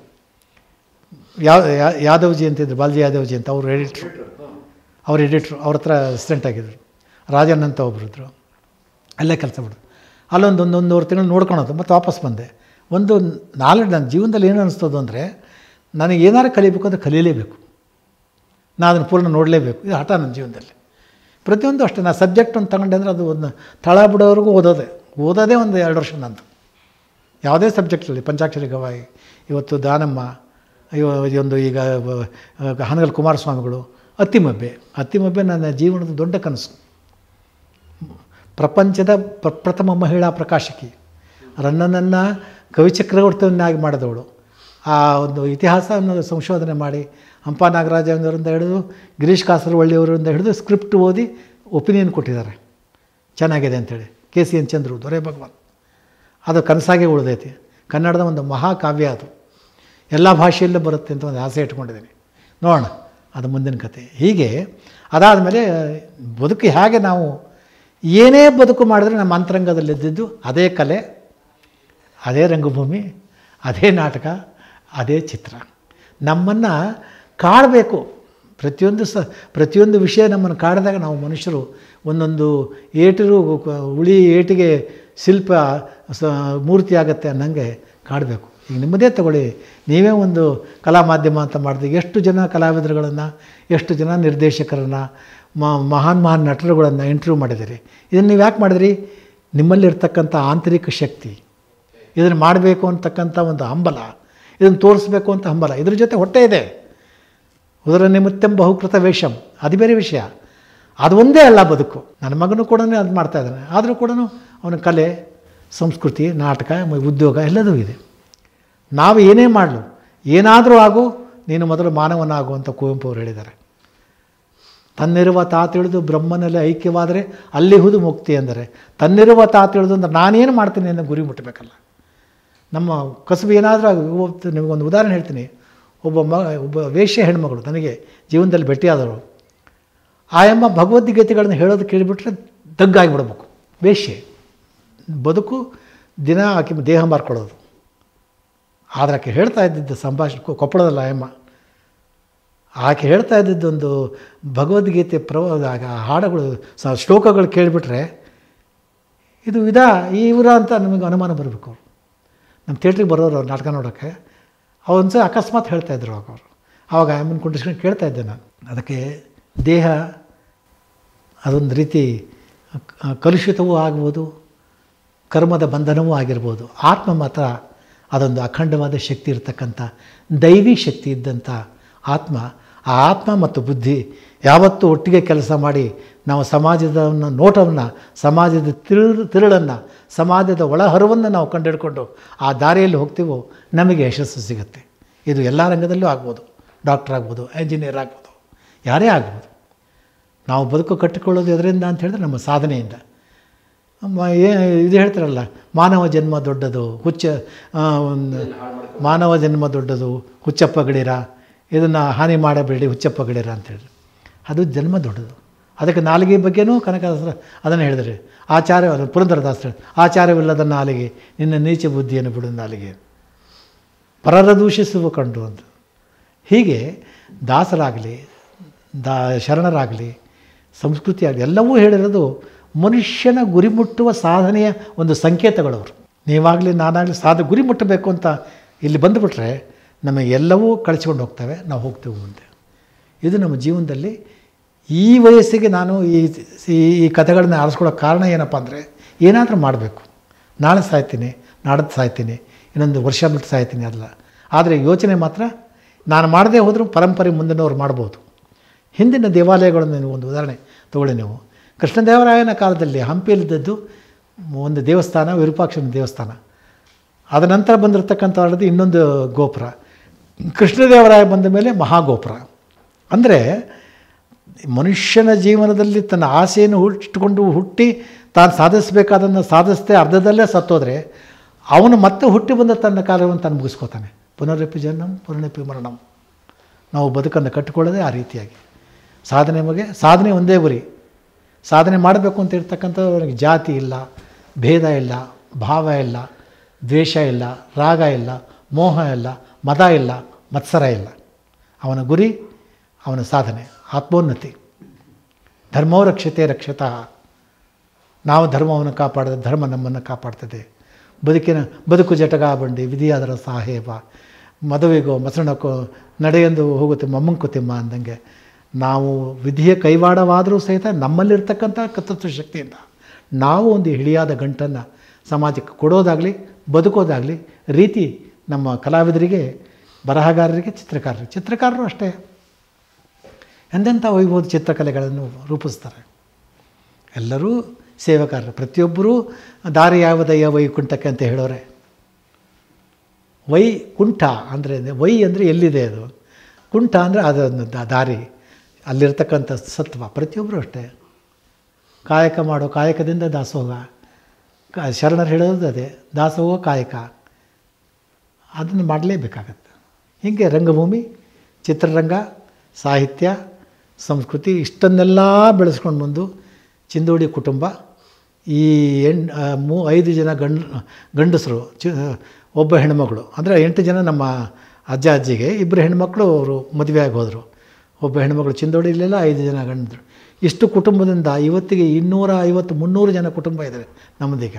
ಯಾವ ಯಾ- ಯಾದವ್ಜಿ ಅಂತಿದ್ರು ಬಾಲ್ಜಿ ಯಾದವ್ಜಿ ಅಂತ ಅವರು ಎಡಿಟ್ರು ಅವ್ರು ಎಡಿಟ್ರು ಅವ್ರ ಹತ್ರ ಅಸಿಸ್ಟೆಂಟ್ ಆಗಿದ್ರು ರಾಜನ್ ಅಂತ ಒಬ್ರು ಇದ್ರು ಅಲ್ಲೇ ಕೆಲಸ ಬಿಡು ಅಲ್ಲೊಂದು ಒಂದು ಒಂದೂವರೆ ತಿಂಗಳು ನೋಡ್ಕೊಳೋದು ಮತ್ತು ವಾಪಸ್ ಬಂದೆ ಒಂದು ನಾಲೆಡ್ಜ್ ನನ್ನ ಜೀವನದಲ್ಲಿ ಏನು ಅನಿಸ್ತದು ಅಂದರೆ ನನಗೆ ಏನಾರು ಕಲಿಬೇಕು ಅಂದರೆ ಕಲೀಲೇಬೇಕು ನಾನು ಅದನ್ನು ಪೂರ್ಣ ನೋಡಲೇಬೇಕು ಇದು ಹಠ ನನ್ನ ಜೀವನದಲ್ಲಿ ಪ್ರತಿಯೊಂದು ಅಷ್ಟೇ ನಾನು ಸಬ್ಜೆಕ್ಟ್ ಒಂದು ತಗೊಂಡೆ ಅಂದರೆ ಅದು ಒಂದು ತಳ ಬಿಡೋವರೆಗೂ ಓದೋದೆ ಓದೋದೇ ಒಂದು ಎರಡು ವರ್ಷ ನಂದು ಯಾವುದೇ ಸಬ್ಜೆಕ್ಟಲ್ಲಿ ಪಂಚಾಕ್ಷರಿ ಗವಾಯಿ ಇವತ್ತು ದಾನಮ್ಮ ಇವ ಇದೊಂದು ಈಗ ವ- ಹಾನಗಲ್ ಕುಮಾರಸ್ವಾಮಿಗಳು ಅತ್ತಿಮಬ್ಬೆ ಅತ್ತಿಮಬ್ಬೆ ನನ್ನ ಜೀವನದ ದೊಡ್ಡ ಕನಸು ಪ್ರಪಂಚದ ಪ್ರ- ಪ್ರಥಮ ಮಹಿಳಾ ಪ್ರಕಾಶಕಿ ರನ್ನನನ್ನು ಕವಿ ಚಕ್ರವರ್ತಿಯನ್ನಾಗಿ ಮಾಡಿದವಳು ಆ ಒಂದು ಇತಿಹಾಸ ಅನ್ನೋದು ಸಂಶೋಧನೆ ಮಾಡಿ ಹಂಪ ನಾಗರಾಜವರಿಂದ ಹಿಡಿದು ಗಿರೀಶ್ ಕಾಸರವಳ್ಳಿಯವರಿಂದ ಹಿಡಿದು ಸ್ಕ್ರಿಪ್ಟ್ ಓದಿ ಒಪಿನಿಯನ್ ಕೊಟ್ಟಿದ್ದಾರೆ ಚೆನ್ನಾಗಿದೆ ಅಂತೇಳಿ ಕೆ ಸಿ ಎನ್ ಚಂದ್ರು ದೊರೆ ಭಗವಾನ್ ಅದು ಕನಸಾಗೆ ಉಳಿದೈತಿ ಕನ್ನಡದ ಒಂದು ಮಹಾಕಾವ್ಯ ಅದು ಎಲ್ಲ ಭಾಷೆಯಲ್ಲೂ ಬರುತ್ತೆ ಅಂತ ಒಂದು ಆಸೆ ಇಟ್ಕೊಂಡಿದ್ದೀನಿ ನೋಡೋಣ ಅದು ಮುಂದಿನ ಕತೆ ಹೀಗೆ ಅದಾದಮೇಲೆ ಬದುಕು ಹೇಗೆ ನಾವು ಏನೇ ಬದುಕು ಮಾಡಿದ್ರೆ ನಮ್ಮ ಅಂತರಂಗದಲ್ಲಿದ್ದಿದ್ದು ಅದೇ ಕಲೆ ಅದೇ ರಂಗಭೂಮಿ ಅದೇ ನಾಟಕ ಅದೇ ಚಿತ್ರ ನಮ್ಮನ್ನು ಕಾಡಬೇಕು ಪ್ರತಿಯೊಂದು ಸ ಪ್ರತಿಯೊಂದು ವಿಷಯ ನಮ್ಮನ್ನು ಕಾಡಿದಾಗ ನಾವು ಮನುಷ್ಯರು ಒಂದೊಂದು ಏಟಿರು ಉಳಿ ಏಟಿಗೆ ಶಿಲ್ಪ ಸ ಮೂರ್ತಿ ಆಗುತ್ತೆ ಅನ್ನಂಗೆ ಕಾಡಬೇಕು ಈಗ ನಿಮ್ಮದೇ ತಗೊಳ್ಳಿ ನೀವೇ ಒಂದು ಕಲಾ ಮಾಧ್ಯಮ ಅಂತ ಮಾಡಿದ್ರೆ ಎಷ್ಟು ಜನ ಕಲಾವಿದರುಗಳನ್ನು ಎಷ್ಟು ಜನ ನಿರ್ದೇಶಕರನ್ನು ಮಹಾನ್ ಮಹಾನ್ ನಟರುಗಳನ್ನು ಇಂಟರ್ವ್ಯೂ ಮಾಡಿದಿರಿ ಇದನ್ನು ನೀವು ಯಾಕೆ ಮಾಡಿದ್ರಿ ನಿಮ್ಮಲ್ಲಿರ್ತಕ್ಕಂಥ ಆಂತರಿಕ ಶಕ್ತಿ ಇದನ್ನು ಮಾಡಬೇಕು ಅಂತಕ್ಕಂಥ ಒಂದು ಹಂಬಲ ಇದನ್ನು ತೋರಿಸ್ಬೇಕು ಅಂತ ಹಂಬಲ ಇದ್ರ ಜೊತೆ ಹೊಟ್ಟೆ ಇದೆ ಉದರ ನಿಮಿತ್ತಂ ಬಹುಕೃತ ವೇಷಂ ಅದು ಬೇರೆ ವಿಷಯ ಅದು ಒಂದೇ ಅಲ್ಲ ಬದುಕು ನನ್ನ ಮಗನೂ ಕೂಡ ಅದು ಮಾಡ್ತಾ ಇದ್ದಾನೆ ಆದರೂ ಕೂಡ ಅವನ ಕಲೆ ಸಂಸ್ಕೃತಿ ನಾಟಕ ಮ- ಉದ್ಯೋಗ ಎಲ್ಲದೂ ಇದೆ ನಾವು ಏನೇ ಮಾಡಲು ಏನಾದರೂ ಆಗು ನೀನು ಮೊದಲು ಮಾನವನಾಗು ಅಂತ ಕುವೆಂಪು ಅವರು ಹೇಳಿದ್ದಾರೆ ತನ್ನಿರುವ ತಾ ತಿಳಿದು ಬ್ರಹ್ಮನಲ್ಲಿ ಐಕ್ಯವಾದರೆ ಅಲ್ಲಿ ಹುದು ಮುಕ್ತಿ ಅಂದರೆ ತನ್ನಿರುವ ತಾ ತಿಳಿದು ಅಂದ್ರೆ ನಾನೇನು ಮಾಡ್ತೀನಿ ಅನ್ನೋ ಗುರಿ ಮುಟ್ಟಬೇಕಲ್ಲ ನಮ್ಮ ಕಸುಬು ಏನಾದರೂ ಆಗಿ ಇವತ್ತು ನಿಮಗೊಂದು ಉದಾಹರಣೆ ಹೇಳ್ತೀನಿ ಒಬ್ಬ ಮ ಒಬ್ಬ ವೇಶ್ಯ ಹೆಣ್ಮಗಳು ನನಗೆ ಜೀವನದಲ್ಲಿ ಭೇಟಿಯಾದವರು ಆ ಎಂಬ ಭಗವದ್ಗೀತೆಗಳನ್ನು ಹೇಳೋದು ಕೇಳಿಬಿಟ್ರೆ ದಗ್ಗಾಗಿಬಿಡ್ಬೇಕು ವೇಶ್ಯೆ ಬದುಕು ದಿನ ಆಕೆ ದೇಹ ಮಾರ್ಕೊಳ್ಳೋದು ಆದರೆ ಆಕೆ ಹೇಳ್ತಾ ಇದ್ದಿದ್ದು ಸಂಭಾಷಣೆ ಕೊ- ಕೊಪ್ಪಳದಲ್ಲ ಅಯ್ಯಮ್ಮ ಆಕೆ ಹೇಳ್ತಾ ಇದ್ದಿದ್ದೊಂದು ಭಗವದ್ಗೀತೆ ಪ್ರವ ಆ ಹಾಡುಗಳು ಸ ಶ್ಲೋಕಗಳು ಕೇಳಿಬಿಟ್ರೆ ಇದು ಇದಾ ಇವರ ಅಂತ ನಮಗೆ ಅನುಮಾನ ಬರಬೇಕು ಅವರು ನಮ್ಮ ಥಿಯೇಟ್ರಿಗೆ ಬರೋರು ಅವ್ರು ನಾಟಕ ನೋಡೋಕ್ಕೆ ಒಂದು ಸಲ ಅಕಸ್ಮಾತ್ ಹೇಳ್ತಾ ಇದ್ರು ಅವಾಗ ಅವರು ಆವಾಗ ಅಮ್ಮನ ಕುಂಡಿಸ್ಕೊಂಡು ಕೇಳ್ತಾ ಇದ್ದೆ ನಾನು ಅದಕ್ಕೆ ದೇಹ ಅದೊಂದು ರೀತಿ ಕ- ಕಲುಷಿತವೂ ಆಗ್ಬೋದು ಕರ್ಮದ ಬಂಧನವೂ ಆಗಿರ್ಬೋದು ಆತ್ಮ ಮಾತ್ರ ಅದೊಂದು ಅಖಂಡವಾದ ಶಕ್ತಿ ಇರತಕ್ಕಂಥ ದೈವಿ ಶಕ್ತಿ ಇದ್ದಂಥ ಆತ್ಮ ಆ ಆತ್ಮ ಮತ್ತು ಬುದ್ಧಿ ಯಾವತ್ತೂ ಒಟ್ಟಿಗೆ ಕೆಲಸ ಮಾಡಿ ನಾವು ಸಮಾಜದ ನೋಟವನ್ನು ಸಮಾಜದ ತಿರುಳು ತಿರುಳನ್ನು ಸಮಾಜದ ಒಳಹರವನ್ನು ನಾವು ಕಂಡುಹಿಡ್ಕೊಂಡು ಆ ದಾರಿಯಲ್ಲಿ ಹೋಗ್ತೀವೋ ನಮಗೆ ಯಶಸ್ಸು ಸಿಗುತ್ತೆ ಇದು ಎಲ್ಲ ರಂಗದಲ್ಲೂ ಆಗ್ಬೋದು ಡಾಕ್ಟರ್ ಆಗ್ಬೋದು ಇಂಜಿನಿಯರ್ ಆಗ್ಬೋದು ಯಾರೇ ಆಗ್ಬೋದು ನಾವು ಬದುಕು ಕಟ್ಟಿಕೊಳ್ಳೋದು ಎದರಿಂದ ಅಂತ ಹೇಳಿದ್ರೆ ನಮ್ಮ ಸಾಧನೆಯಿಂದ ಮ- ಏ ಇದು ಹೇಳ್ತಾರಲ್ಲ ಮಾನವ ಜನ್ಮ ದೊಡ್ಡದು ಹುಚ್ಚ ಆ, ಒಂದು ಮಾನವ ಜನ್ಮ ದೊಡ್ಡದು ಹುಚ್ಚಪ್ಪ ಗಡಿರ ಇದನ್ನು ಹಾನಿ ಮಾಡಬೇಡಿ ಹುಚ್ಚಪ್ಪ ಗಡಿರ ಅಂತೇಳಿ ಅದು ಜನ್ಮ ದೊಡ್ಡದು ಅದಕ್ಕೆ ನಾಲಿಗೆ ಬಗ್ಗೆನೂ ಕನಕದಾಸರ ಅದನ್ನು ಹೇಳಿದರೆ ಆಚಾರ್ಯ ಅದು ಪುರಂದರದಾಸರು ಆಚಾರ್ಯವಿಲ್ಲದ ನಾಲಿಗೆ ನಿನ್ನ ನೀಚ ಬುದ್ಧಿಯನ್ನು ಬಿಡು ನಾಲಿಗೆ ಪರರ ದೂಷಿಸುವ ಕಂಡು ಅಂತ ಹೀಗೆ ದಾಸರಾಗಲಿ ದಾ ಶರಣರಾಗಲಿ ಸಂಸ್ಕೃತಿ ಆಗಲಿ ಎಲ್ಲವೂ ಹೇಳಿರೋದು ಮನುಷ್ಯನ ಗುರಿ ಮುಟ್ಟುವ ಸಾಧನೆಯ ಒಂದು ಸಂಕೇತಗಳವರು ನೀವಾಗಲಿ ನಾನಾಗಲಿ ಸಾಧ ಗುರಿ ಮುಟ್ಟಬೇಕು ಅಂತ ಇಲ್ಲಿ ಬಂದುಬಿಟ್ರೆ ನಮಗೆ ಎಲ್ಲವೂ ಕಳಿಸ್ಕೊಂಡು ಹೋಗ್ತವೆ ನಾವು ಹೋಗ್ತೇವೆ ಮುಂದೆ ಇದು ನಮ್ಮ ಜೀವನದಲ್ಲಿ ಈ ವಯಸ್ಸಿಗೆ ನಾನು ಈ ಈ- ಈ ಕಥೆಗಳನ್ನ ಆರಿಸ್ಕೊಳ್ಳೋ ಕಾರಣ ಏನಪ್ಪ ಅಂದರೆ ಏನಾದರೂ ಮಾಡಬೇಕು ನಾಳೆ ಸಾಯ್ತೀನಿ ನಾಡದ್ದು ಸಾಯ್ತೀನಿ ಇನ್ನೊಂದು ವರ್ಷ ಬಿಟ್ಟು ಸಾಯ್ತೀನಿ ಅಲ್ಲ ಆದರೆ ಯೋಚನೆ ಮಾತ್ರ ನಾನು ಮಾಡದೇ ಹೋದರೂ ಪರಂಪರೆ ಮುಂದಿನವ್ರು ಮಾಡ್ಬೋದು ಹಿಂದಿನ ದೇವಾಲಯಗಳನ್ನು ನೀವು ಒಂದು ಉದಾಹರಣೆ ತಗೊಳ್ಳಿ ನೀವು ಕೃಷ್ಣದೇವರಾಯನ ಕಾಲದಲ್ಲಿ ಹಂಪಿಯಲ್ಲಿದ್ದದ್ದು ಒಂದು ದೇವಸ್ಥಾನ ವಿರೂಪಾಕ್ಷನ ದೇವಸ್ಥಾನ ಅದ ನಂತರ ಬಂದಿರತಕ್ಕಂಥದ್ದು ಇನ್ನೊಂದು ಗೋಪುರ ಕೃಷ್ಣದೇವರಾಯ ಬಂದ ಮೇಲೆ ಮಹಾಗೋಪುರ ಅಂದರೆ ಮನುಷ್ಯನ ಜೀವನದಲ್ಲಿ ತನ್ನ ಆಸೆಯನ್ನು ಹುಟ್ಟಿಕೊಂಡು ಹುಟ್ಟಿ ತಾನು ಸಾಧಿಸಬೇಕಾದನ್ನು ಸಾಧಿಸದೆ ಅರ್ಧದಲ್ಲೇ ಸತ್ತೋದ್ರೆ ಅವನು ಮತ್ತೆ ಹುಟ್ಟಿ ಬಂದ ತನ್ನ ಕಾರ್ಯವನ್ನು ತಾನು ಮುಗಿಸ್ಕೋತಾನೆ ಪುನರಪಿ ಜನ್ಮಂ ಪುನರಪಿ ಮರಣಂ ನಾವು ಬದುಕನ್ನು ಕಟ್ಟಿಕೊಳ್ಳೋದೇ ಆ ರೀತಿಯಾಗಿ ಸಾಧನೆ ಬಗ್ಗೆ ಸಾಧನೆ ಒಂದೇ ಗುರಿ ಸಾಧನೆ ಮಾಡಬೇಕು ಅಂತ ಇರ್ತಕ್ಕಂಥವ್ರಿಗೆ ಜಾತಿ ಇಲ್ಲ ಭೇದ ಇಲ್ಲ ಭಾವ ಇಲ್ಲ ದ್ವೇಷ ಇಲ್ಲ ರಾಗ ಇಲ್ಲ ಮೋಹ ಇಲ್ಲ ಮದ ಇಲ್ಲ ಮತ್ಸರ ಇಲ್ಲ ಅವನ ಗುರಿ ಅವನ ಸಾಧನೆ ಆತ್ಮೋನ್ನತಿ ಧರ್ಮೋ ರಕ್ಷತೆ ರಕ್ಷತಃ ನಾವು ಧರ್ಮವನ್ನು ಕಾಪಾಡಿದ್ರೆ ಧರ್ಮ ನಮ್ಮನ್ನು ಕಾಪಾಡ್ತದೆ ಬದುಕಿನ ಬದುಕು ಜಟಗ ಬಂಡಿ ವಿಧಿಯಾದರ ಸಾಹೇಬ ಮದುವೆಗೋ ಮಸಣಕ್ಕೋ ನಡೆಯೆಂದು ಹೋಗುತ್ತೆ ಮೊಮ್ಮಂಕುತಿಮ್ಮ ಅಂದಂಗೆ ನಾವು ವಿಧಿಯ ಕೈವಾಡವಾದರೂ ಸಹಿತ ನಮ್ಮಲ್ಲಿರ್ತಕ್ಕಂಥ ಕರ್ತೃತ್ವ ಶಕ್ತಿಯಿಂದ ನಾವು ಒಂದು ಹಿಡಿಯಾದ ಗಂಟನ್ನು ಸಮಾಜಕ್ಕೆ ಕೊಡೋದಾಗಲಿ ಬದುಕೋದಾಗಲಿ ರೀತಿ ನಮ್ಮ ಕಲಾವಿದರಿಗೆ ಬರಹಗಾರರಿಗೆ ಚಿತ್ರಕಾರರಿಗೆ ಚಿತ್ರಕಾರರು ಅಷ್ಟೇ ಎಂತೆಂಥ ವೈಭವದ ಚಿತ್ರಕಲೆಗಳನ್ನು ರೂಪಿಸ್ತಾರೆ ಎಲ್ಲರೂ ಸೇವಕಾರರು ಪ್ರತಿಯೊಬ್ಬರೂ ದಾರಿ ಯಾವುದಯ್ಯ ವೈಕುಂಠಕ್ಕೆ ಅಂತ ಹೇಳೋರೆ ವೈ ಕುಂಠ ಅಂದರೆ ವೈ ಅಂದರೆ ಎಲ್ಲಿದೆ ಅದು ಕುಂಠ ಅಂದರೆ ಅದೊಂದು ದ- ದಾರಿ ಅಲ್ಲಿರ್ತಕ್ಕಂಥ ಸತ್ವ ಪ್ರತಿಯೊಬ್ಬರು ಅಷ್ಟೇ ಕಾಯಕ ಮಾಡೋ ಕಾಯಕದಿಂದ ದಾಸೋಹ ಕ ಶರಣರು ಹೇಳೋದು ಅದೇ ದಾಸೋಹ ಕಾಯಕ ಅದನ್ನು ಮಾಡಲೇಬೇಕಾಗತ್ತೆ ಹೀಗೆ ರಂಗಭೂಮಿ ಚಿತ್ರರಂಗ ಸಾಹಿತ್ಯ ಸಂಸ್ಕೃತಿ ಇಷ್ಟನ್ನೆಲ್ಲ ಬೆಳೆಸ್ಕೊಂಡು ಬಂದು ಚಿಂದೋಡಿ ಕುಟುಂಬ ಈ ಹೆಣ್ ಆ, ಮೂ ಐದು ಜನ ಗಂಡ್ ಗಂಡಸರು ಚಿ ಒಬ್ಬ ಹೆಣ್ಮಗಳು ಅಂದರೆ ಎಂಟು ಜನ ನಮ್ಮ ಅಜ್ಜ ಅಜ್ಜಿಗೆ ಇಬ್ಬರು ಹೆಣ್ಮಕ್ಳು ಅವರು ಮದುವೆಯಾಗಿ ಹೋದರು ಒಬ್ಬ ಹೆಣ್ಮಗಳು ಚಿಂದೋಡಿಲೆಲ್ಲ ಐದು ಜನ ಗಂಡರು ಇಷ್ಟು ಕುಟುಂಬದಿಂದ ಇವತ್ತಿಗೆ ಇನ್ನೂರ ಐವತ್ತು ಮುನ್ನೂರು ಜನ ಕುಟುಂಬ ಇದ್ದಾರೆ ನಮ್ಮದೀಗ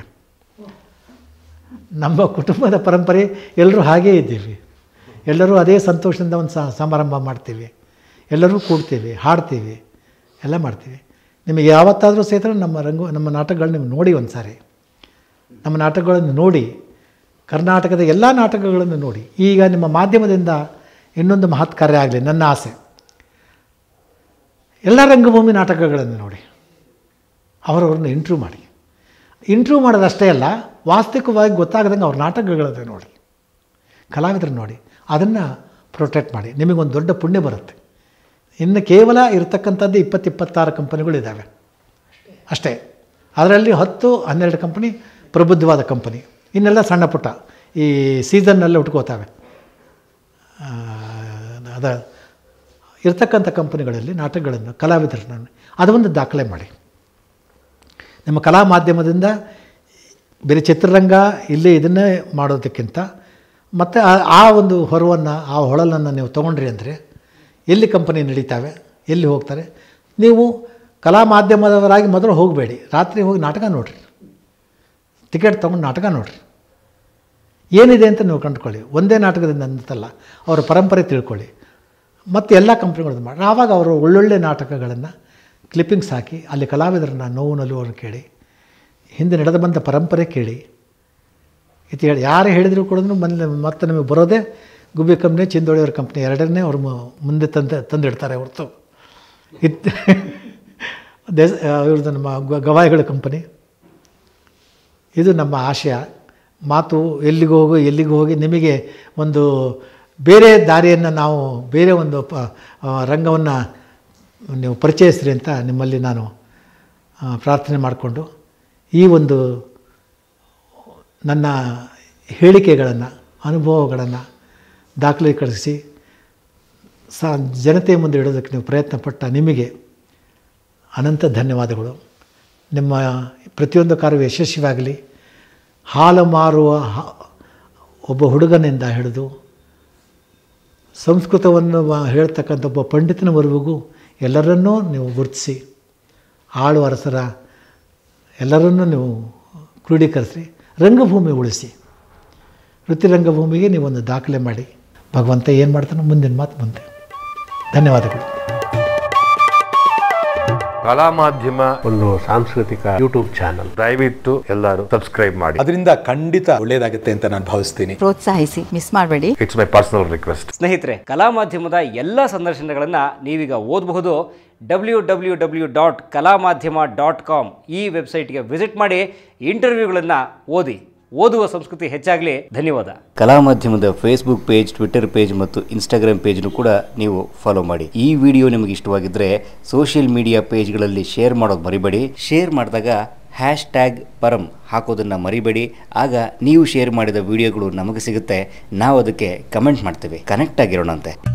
ನಮ್ಮ ಕುಟುಂಬದ ಪರಂಪರೆ ಎಲ್ಲರೂ ಹಾಗೇ ಇದ್ದೀವಿ ಎಲ್ಲರೂ ಅದೇ ಸಂತೋಷದಿಂದ ಒಂದು ಸ- ಸಮಾರಂಭ ಮಾಡ್ತೀವಿ ಎಲ್ಲರೂ ಕೂಡ್ತೀವಿ ಹಾಡ್ತೀವಿ ಎಲ್ಲ ಮಾಡ್ತೀವಿ ನಿಮಗೆ ಯಾವತ್ತಾದರೂ ಸಹಿತ ನಮ್ಮ ರಂಗು ನಮ್ಮ ನಾಟಕಗಳನ್ನ ನೀವು ನೋಡಿ ಒಂದು ಸಾರಿ ನಮ್ಮ ನಾಟಕಗಳನ್ನು ನೋಡಿ ಕರ್ನಾಟಕದ ಎಲ್ಲ ನಾಟಕಗಳನ್ನು ನೋಡಿ ಈಗ ನಿಮ್ಮ ಮಾಧ್ಯಮದಿಂದ ಇನ್ನೊಂದು ಮಹತ್ ಕಾರ್ಯ ಆಗಲಿ ನನ್ನ ಆಸೆ ಎಲ್ಲ ರಂಗಭೂಮಿ ನಾಟಕಗಳನ್ನು ನೋಡಿ ಅವರವ್ರನ್ನ ಇಂಟ್ರ್ಯೂ ಮಾಡಿ ಇಂಟ್ರ್ಯೂ ಮಾಡೋದಷ್ಟೇ ಅಲ್ಲ ವಾಸ್ತವಿಕವಾಗಿ ಗೊತ್ತಾಗದಂಗೆ ಅವ್ರ ನಾಟಕಗಳನ್ನು ನೋಡಿ ಕಲಾವಿದರು ನೋಡಿ ಅದನ್ನು ಪ್ರೊಟೆಕ್ಟ್ ಮಾಡಿ ನಿಮಗೊಂದು ದೊಡ್ಡ ಪುಣ್ಯ ಬರುತ್ತೆ ಇನ್ನು ಕೇವಲ ಇರತಕ್ಕಂಥದ್ದು ಇಪ್ಪತ್ತು ಇಪ್ಪತ್ತಾರು ಕಂಪನಿಗಳಿದ್ದಾವೆ ಅಷ್ಟೇ ಅದರಲ್ಲಿ ಹತ್ತು ಹನ್ನೆರಡು ಕಂಪನಿ ಪ್ರಬುದ್ಧವಾದ ಕಂಪನಿ ಇನ್ನೆಲ್ಲ ಸಣ್ಣ ಪುಟ್ಟ ಈ ಸೀಸನ್ನೆಲ್ಲ ಉಟ್ಕೋತಾವೆ ಆ, ಅದ ಇರ್ತಕ್ಕಂಥ ಕಂಪನಿಗಳಲ್ಲಿ ನಾಟಕಗಳನ್ನು ಕಲಾವಿದರನ್ನು ಅದೊಂದು ದಾಖಲೆ ಮಾಡಿ ನಮ್ಮ ಕಲಾ ಮಾಧ್ಯಮದಿಂದ ಬೇರೆ ಚಿತ್ರರಂಗ ಇಲ್ಲಿ ಇದನ್ನೇ ಮಾಡೋದಕ್ಕಿಂತ ಮತ್ತು ಆ- ಆ ಒಂದು ಹೊರವನ್ನು ಆ ಹೊಳಲನ್ನು ನೀವು ತೊಗೊಂಡ್ರಿ ಅಂದರೆ ಎಲ್ಲಿ ಕಂಪನಿ ನಡೀತಾವೆ ಎಲ್ಲಿ ಹೋಗ್ತಾರೆ ನೀವು ಕಲಾ ಮಾಧ್ಯಮದವರಾಗಿ ಮೊದಲು ಹೋಗಬೇಡಿ ರಾತ್ರಿ ಹೋಗಿ ನಾಟಕ ನೋಡಿರಿ ಟಿಕೆಟ್ ತೊಗೊಂಡು ನಾಟಕ ನೋಡಿರಿ ಏನಿದೆ ಅಂತ ನೀವು ಕಂಡುಕೊಳ್ಳಿ ಒಂದೇ ನಾಟಕದಿಂದ ಅಂತಲ್ಲ ಅವರ ಪರಂಪರೆ ತಿಳ್ಕೊಳ್ಳಿ ಮತ್ತು ಎಲ್ಲ ಕಂಪ್ನಿಗಳದ್ದು ಮಾಡಿ ಆವಾಗ ಅವರು ಒಳ್ಳೊಳ್ಳೆ ನಾಟಕಗಳನ್ನು ಕ್ಲಿಪ್ಪಿಂಗ್ಸ್ ಹಾಕಿ ಅಲ್ಲಿ ಕಲಾವಿದರನ್ನ ನೋವು ನಲುವನ್ನು ಕೇಳಿ ಹಿಂದೆ ನಡೆದು ಬಂದ ಪರಂಪರೆ ಕೇಳಿ ಇದು ಹೇಳಿ ಯಾರು ಹೇಳಿದರೂ ಕೂಡ ಮೊನ್ನೆ ಮತ್ತೆ ನಮಗೆ ಬರೋದೇ ಗುಬ್ಬಿ ಕಂಪ್ನಿ ಚಿಂದೋಳಿಯವ್ರ ಕಂಪ್ನಿ ಎರಡನ್ನೇ ಅವ್ರು ಮು- ಮುಂದೆ ತಂದು ತಂದಿಡ್ತಾರೆ ಹೊರತು ಇದು ದೇಶ ಇವ್ರದ್ದು ನಮ್ಮ ಗ- ಗವಾಯಿಗಳ ಕಂಪನಿ ಇದು ನಮ್ಮ ಆಶಯ ಮಾತು ಎಲ್ಲಿಗೆ ಹೋಗು ಎಲ್ಲಿಗೆ ಹೋಗಿ ನಿಮಗೆ ಒಂದು ಬೇರೆ ದಾರಿಯನ್ನು ನಾವು ಬೇರೆ ಒಂದು ಪ ರಂಗವನ್ನು ನೀವು ಪರಿಚಯಿಸ್ರಿ ಅಂತ ನಿಮ್ಮಲ್ಲಿ ನಾನು ಆ, ಪ್ರಾರ್ಥನೆ ಮಾಡಿಕೊಂಡು ಈ ಒಂದು ನನ್ನ ಹೇಳಿಕೆಗಳನ್ನು ಅನುಭವಗಳನ್ನು ದಾಖಲೀಕರಿಸಿ ಸ ಜನತೆ ಮುಂದೆ ಇಡೋದಕ್ಕೆ ನೀವು ಪ್ರಯತ್ನ ಪಟ್ಟ ನಿಮಗೆ ಅನಂತ ಧನ್ಯವಾದಗಳು ನಿಮ್ಮ ಪ್ರತಿಯೊಂದು ಕಾರ್ಯ ಯಶಸ್ವಿಯಾಗಲಿ ಹಾಲು ಮಾರುವ ಹ- ಒಬ್ಬ ಹುಡುಗನಿಂದ ಹಿಡಿದು ಸಂಸ್ಕೃತವನ್ನು ಮ- ಹೇಳ್ತಕ್ಕಂಥ ಒಬ್ಬ ಪಂಡಿತನವರೆಗೂ ಎಲ್ಲರನ್ನೂ ನೀವು ಗುರುತಿಸಿ ಆಳು ಅರಸರ ಎಲ್ಲರನ್ನೂ ನೀವು ಕ್ರೋಢೀಕರಿಸಿ ರಂಗಭೂಮಿ ಉಳಿಸಿ ವೃತ್ತಿ ರಂಗಭೂಮಿಗೆ ನೀವೊಂದು ದಾಖಲೆ ಮಾಡಿ ಭಗವಂತ ಏನು ಮಾಡ್ತಾನೋ ಮುಂದಿನ ಮಾತು ಮುಂದೆ ಧನ್ಯವಾದಗಳು ಕಲಾ ಮಾಧ್ಯಮ ಒಂದು ಸಾಂಸ್ಕೃತಿಕ ಯೂಟ್ಯೂಬ್ ಚಾನಲ್ ದಯವಿಟ್ಟು ಎಲ್ಲರೂ ಸಬ್ಸ್ಕ್ರೈಬ್ ಮಾಡಿ ಅದರಿಂದ ಖಂಡಿತ ಒಳ್ಳೇದಾಗುತ್ತೆ ಅಂತ ನಾನು ಭಾವಿಸ್ತೀನಿ ಪ್ರೋತ್ಸಾಹಿಸಿ ಮಿಸ್ ಮಾಡಬೇಡಿ ಇಟ್ಸ್ ಮೈ ಪರ್ಸನಲ್ ರಿಕ್ವೆಸ್ಟ್ ಸ್ನೇಹಿತರೆ ಕಲಾ ಮಾಧ್ಯಮದ ಎಲ್ಲ ಸಂದರ್ಶನಗಳನ್ನು ನೀವೀಗ ಓದಬಹುದು ಡಬ್ಲ್ಯೂ ಡಬ್ಲ್ಯೂ ಡಬ್ಲ್ಯೂ ಡಾಟ್ ಕಲಾ ಮಾಧ್ಯಮ ಡಾಟ್ ಕಾಮ್ ಈ ವೆಬ್ಸೈಟ್ಗೆ ವಿಸಿಟ್ ಮಾಡಿ ಇಂಟರ್ವ್ಯೂಗಳನ್ನು ಓದಿ ಓದುವ ಸಂಸ್ಕೃತಿ ಹೆಚ್ಚಾಗಲಿ ಧನ್ಯವಾದ ಕಲಾ ಮಾಧ್ಯಮದ ಫೇಸ್ಬುಕ್ ಪೇಜ್ ಟ್ವಿಟರ್ ಪೇಜ್ ಮತ್ತು ಇನ್ಸ್ಟಾಗ್ರಾಮ್ ಪೇಜ್ನು ಕೂಡ ನೀವು ಫಾಲೋ ಮಾಡಿ ಈ ವಿಡಿಯೋ ನಿಮಗೆ ಇಷ್ಟವಾಗಿದ್ದರೆ ಸೋಷಿಯಲ್ ಮೀಡಿಯಾ ಪೇಜ್ಗಳಲ್ಲಿ ಶೇರ್ ಮಾಡೋದು ಮರಿಬೇಡಿ ಶೇರ್ ಮಾಡಿದಾಗ ಹ್ಯಾಶ್ ಟ್ಯಾಗ್ ಪರಂ ಹಾಕೋದನ್ನು ಮರಿಬೇಡಿ ಆಗ ನೀವು ಶೇರ್ ಮಾಡಿದ ವಿಡಿಯೋಗಳು ನಮಗೆ ಸಿಗುತ್ತೆ ನಾವು ಅದಕ್ಕೆ ಕಮೆಂಟ್ ಮಾಡ್ತೇವೆ ಕನೆಕ್ಟ್ ಆಗಿರೋಣಂತೆ